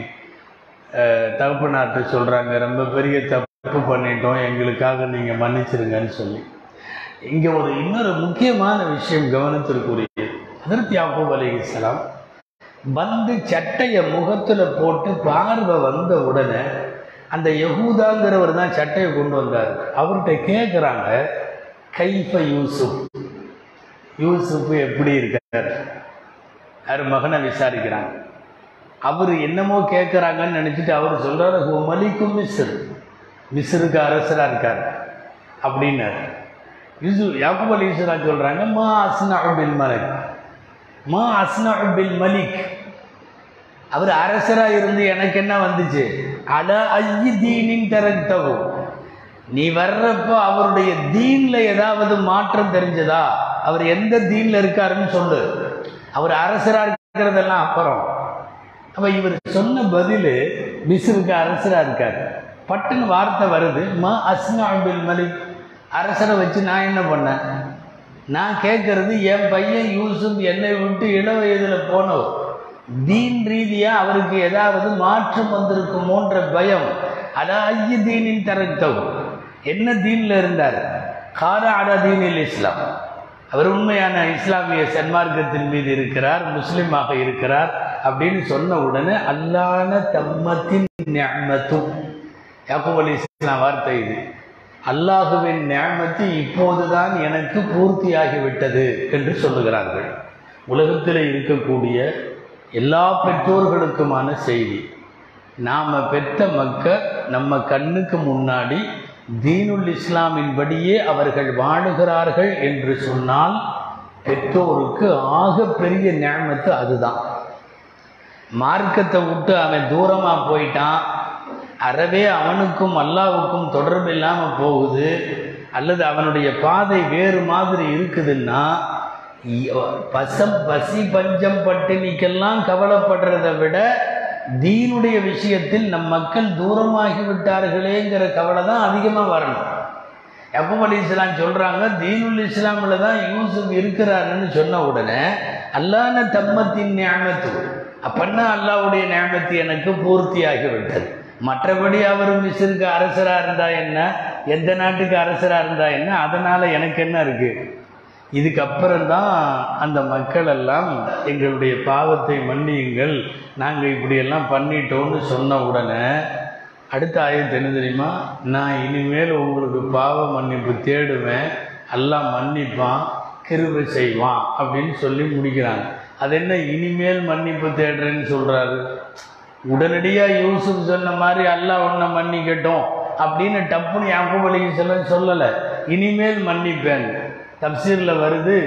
தகப்பனார்ட்ட சொல்கிறாங்க ரொம்ப பெரிய தப்பு பண்ணிட்டோம் எங்களுக்காக நீங்கள் மன்னிச்சிருங்கன்னு சொல்லி இங்கே ஒரு இன்னொரு முக்கியமான விஷயம் கவனத்திற்குரியது அதற்கு யாக்கூப் அலிஸ்லாம் வந்து சட்டையை முகத்தில் போட்டு பார்வை வந்த உடனே அந்த யகூதாங்கிறவர் தான் சட்டையை கொண்டு வந்தார் அவர்கிட்ட கேட்குறாங்க கைஃப யூசுப் யூசுப் எப்படி இருக்கார் அவர் மகனை விசாரிக்கிறாங்க அவர் என்னமோ கேட்குறாங்கன்னு நினச்சிட்டு அவர் சொல்கிறாரு "ஹுவ மலிக்கும் மிஸ்ர் மிஸ்ருக்கு அரசராக இருக்கார் அப்படின்னாரு யூசு யாக்கூப் அலி ஈஸ்வரா சொல்கிறாங்க மா அஸ்னா பில் மலிக் மா அஸ்னா பில் மலிக் அவர் அரசராக இருந்து எனக்கு என்ன வந்துச்சு அட ஐயி தீனின் தரத்தகும் நீ வர்றப்போ அவருடைய தீன்ல ஏதாவது மாற்றம் தெரிஞ்சதா அவர் எந்த தீன்ல இருக்காருன்னு சொல்லு அவர் அரசரா இருக்கிறதெல்லாம் அப்புறம் அப்ப இவர் சொன்ன பதில் மிஸ்ருக்கு அரசரா இருக்காரு பட்டுன்னு வார்த்தை வருது மா அஸ்னா பில் மலிக் அரசரை வச்சு நான் என்ன பண்ணேன் நான் கேட்கறது என் பையன் யூசுப் என்னை விட்டு இள வயதில் போனவர் தீன் ரீதியாக அவருக்கு ஏதாவது மாற்றம் வந்திருக்குமோன்ற பயம் அதான் ஐய தீனின் தரத்தவும் என்ன தீனில் இருந்தார் காரா அடா தீனில் இஸ்லாம் அவர் உண்மையான இஸ்லாமிய சன்மார்க்கத்தின் மீது இருக்கிறார் முஸ்லீமாக இருக்கிறார் அப்படின்னு சொன்ன உடனே அல்லான தம்மத்தின் ஞாமத்தும் யாக்கூப் அலி இஸ்லாம் வார்த்தை இது அல்லாஹுவின் ஞாமத்து இப்போதுதான் எனக்கு பூர்த்தியாகிவிட்டது என்று சொல்லுகிறார்கள் உலகத்தில் இருக்கக்கூடிய எல்லா பெற்றோர்களுக்குமான செய்தி நாம் பெற்ற மக்கள் நம்ம கண்ணுக்கு முன்னாடி தீனுல் இஸ்லாமின்படியே அவர்கள் வாழுகிறார்கள் என்று சொன்னால் பெற்றோருக்கு ஆக பெரிய ஞாபகத்து அதுதான் மார்க்கத்தை விட்டு அவன் தூரமாக போயிட்டான் அறவே அவனுக்கும் அல்லாவுக்கும் தொடர்பு இல்லாமல் போகுது அல்லது அவனுடைய பாதை வேறு மாதிரி இருக்குதுன்னா இ- பசம் பசி பஞ்சம் பட்டினிக்கெல்லாம் கவலைப்படுறதை விட தீனுடைய விஷயத்தில் நம் மக்கள் தூரமாகி விட்டார்களேங்கிற கவலை தான் அதிகமாக வரணும் எப்போ அலி இஸ்லாம் சொல்கிறாங்க தீனுல் இஸ்லாமில் தான் யூசுப் இருக்கிறாருன்னு சொன்ன உடனே அல்லான தம்மத்தின் ஞாபகத்து அப்பன்னா அல்லாவுடைய ஞாபகத்து எனக்கு பூர்த்தியாகி விட்டது மற்றபடி அவர் மிஸ்ருக்கு அரசராக இருந்தா என்ன எந்த நாட்டுக்கு அரசராக இருந்தா என்ன அதனால் எனக்கு என்ன இருக்குது இதுக்கப்புறம்தான் அந்த மக்கள் எல்லாம் எங்களுடைய பாவத்தை மன்னியுங்கள் நாங்கள் இப்படியெல்லாம் பண்ணிட்டோம்னு சொன்ன உடனே அடுத்த ஆயத்து என்ன தெரியுமா நான் இனிமேல் உங்களுக்கு பாவ மன்னிப்பு தேடுவேன் எல்லாம் மன்னிப்பான் கிருபை செய்வான் அப்படின்னு சொல்லி முடிக்கிறாங்க அது என்ன இனிமேல் மன்னிப்பு தேடுறேன்னு சொல்கிறாரு உடனடியாக யூசுப் சொன்ன மாதிரி அல்லாஹ் உன்னை மன்னிக்கட்டும் அப்படின்னு டப்புன்னு யாக்கூப் அலைஹிஸ்ஸலாம் சொல்லலை இனிமேல் மன்னிப்பேன் தப்சீரில் வருது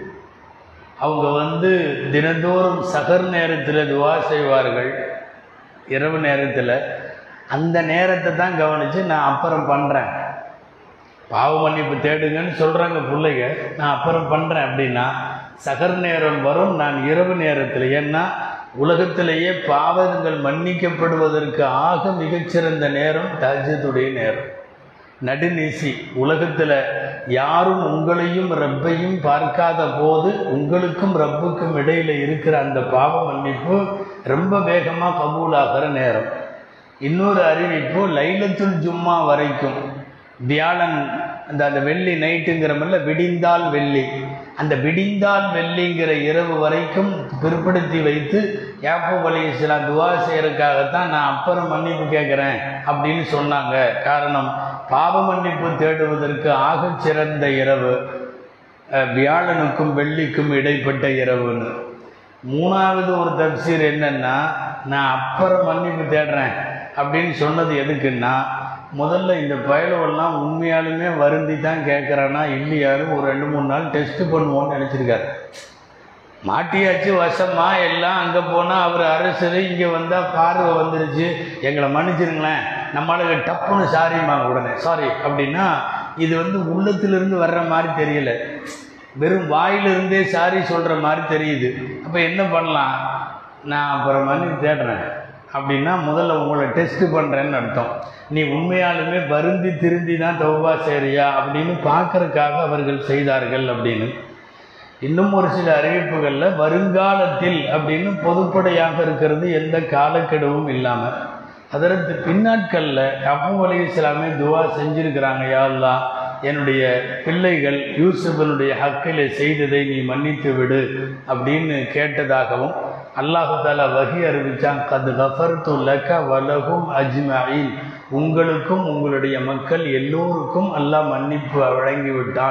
அவங்க வந்து தினந்தோறும் சகர் நேரத்தில் துவா செய்வார்கள் இரவு நேரத்தில் அந்த நேரத்தை தான் கவனித்து நான் அப்புறம் பண்ணுறேன் பாவ மன்னிப்பு தேடுங்கன்னு சொல்கிறாங்க பிள்ளைங்க நான் அப்புறம் பண்ணுறேன் அப்படின்னா சகர் நேரம் வரும் நான் இரவு நேரத்தில் ஏன்னா உலகத்திலேயே பாவங்கள் மன்னிக்கப்படுவதற்கு ஆக மிகச்சிறந்த நேரம் தஹஜ்ஜுடைய நேரம் நடுநிசி உலகத்தில் யாரும் உங்களையும் ரப்பையும் பார்க்காத போது உங்களுக்கும் ரப்புக்கும் இடையில இருக்கிற அந்த பாவ மன்னிப்பு ரொம்ப வேகமாக கபூலாகிற நேரம் இன்னொரு அறிவிப்பு லைலத்துல் ஜும்மா வரைக்கும் வியாழன் அந்த அந்த வெள்ளி நைட்டுங்கிற மாதிரில விடிந்தால் வெள்ளி அந்த விடிந்தால் வெள்ளிங்கிற இரவு வரைக்கும் பிற்படுத்தி வைத்து யாப்பூப் அலி இஸ்லாம் துவா செய்யறதுக்காகத்தான் நான் அப்புறம் மன்னிப்பு கேட்குறேன் அப்படின்னு சொன்னாங்க காரணம் பாவ மன்னிப்பு தேடுவதற்கு ஆகச் சிறந்த இரவு அஹ், வியாழனுக்கும் வெள்ளிக்கும் இடைப்பட்ட இரவுன்னு மூணாவது ஒரு தப்சீர் என்னன்னா நான் அப்புறம் மன்னிப்பு தேடுறேன் அப்படின்னு சொன்னது எதுக்குன்னா முதல்ல இந்த பயலுவெல்லாம் உண்மையாலுமே வருந்தி தான் கேட்குறானா இல்லையாலும் ஒரு ரெண்டு மூணு நாள் டெஸ்ட் பண்ணுவோன்னு நினச்சிருக்காரு மாட்டியாச்சு வசமா எல்லாம் அங்கே போனால் அவர் அரசர் இங்கே வந்தால் பார்வை வந்துருச்சு எங்களை மன்னிச்சிருங்களேன் நம்மளுக்கு டப்புன்னு சாரிம்மாங்க உடனே சாரி அப்படின்னா இது வந்து உள்ளத்திலிருந்து வர்ற மாதிரி தெரியல வெறும் வாயிலிருந்தே சாரி சொல்கிற மாதிரி தெரியுது அப்போ என்ன பண்ணலாம் நான் அப்புறம் மன்னிப்பு தேடுறேன் அப்படின்னா முதல்ல உங்களை டெஸ்ட் பண்ணுறேன்னு அர்த்தம் நீ உண்மையாலுமே வருந்தி திருந்தி தான் தௌபா செய்றியா அப்படின்னு பார்க்கறதுக்காக அவர்கள் செய்தார்கள் அப்படின்னு இன்னும் ஒரு சில அறிவிப்புகளில் வருங்காலத்தில் அப்படின்னு பொதுப்படையாக இருக்கிறது எந்த காலக்கெடுவும் இல்லாமல் அதற்கு பின்னாட்களில் அபு அலி இஸ்லாமே துவா செஞ்சிருக்கிறாங்க யா அல்லாஹ் என்னுடைய பிள்ளைகள் யூசுஃபனுடைய ஹக்கில் செய்ததை நீ மன்னித்து விடு அப்படின்னு கேட்டதாகவும் அல்லாஹு தாலா வகி அறிவிச்சான் கது கஃபர்து லக வலகும் அஜ்மஈன் உங்களுக்கும் உங்களுடைய மக்கள் எல்லோருக்கும் அல்லாஹ் மன்னிப்பு வழங்கி விட்டான்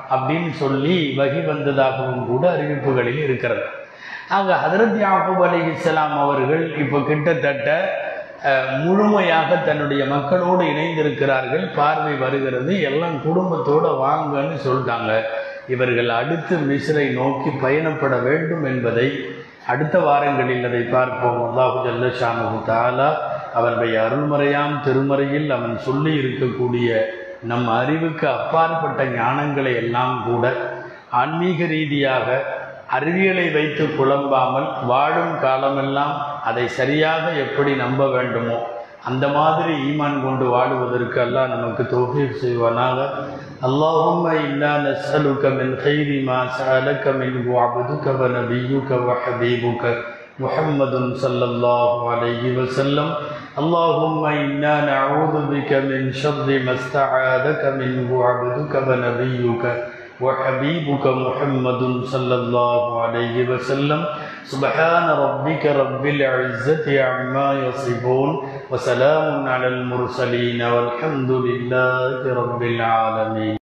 அப்படின்னு சொல்லி வகி வந்ததாகவும் கூட அறிவிப்புகளில் இருக்கிறது ஆக ஹதரத் யாக்கூப் அலி இஸ்லாம் அவர்கள் இப்போ கிட்டத்தட்ட அஹ், முழுமையாக தன்னுடைய மக்களோடு இணைந்திருக்கிறார்கள் பார்வை வருகிறது எல்லாம் குடும்பத்தோடு வாங்கன்னு சொல்லிட்டாங்க இவர்கள் அடுத்து மிஸ்ரை நோக்கி பயணப்பட வேண்டும் என்பதை அடுத்த வாரங்களில் அதை பார்ப்போம் அல்லாஹு ஜல்லஷானு தாலா அவனுடைய அருள்மறையாம் திருமறையில் அவன் சொல்லி இருக்கக்கூடிய நம் அறிவுக்கு அப்பாற்பட்ட ஞானங்களை எல்லாம் கூட ஆன்மீக ரீதியாக அறிவியலை வைத்து குழம்பாமல் வாழும் காலமெல்லாம் அதை சரியாக எப்படி நம்ப வேண்டுமோ அந்த மாதிரி ஈமான் கொண்டு வாழுவதற்கு அல்லாஹ் நமக்கு தௌஃபீக் செய்வானாக اللهم إنا نسألك من خير ما سألك منه عبدك ونبيك وحبيبك محمد صلى الله عليه وسلم اللهم إنا نعوذ بك من شر ما استعاذك منه عبدك ونبيك وحبيبك محمد صلى الله عليه وسلم سبحان ربك رب العزة عما يصفون وسلام على المرسلين والحمد لله رب العالمين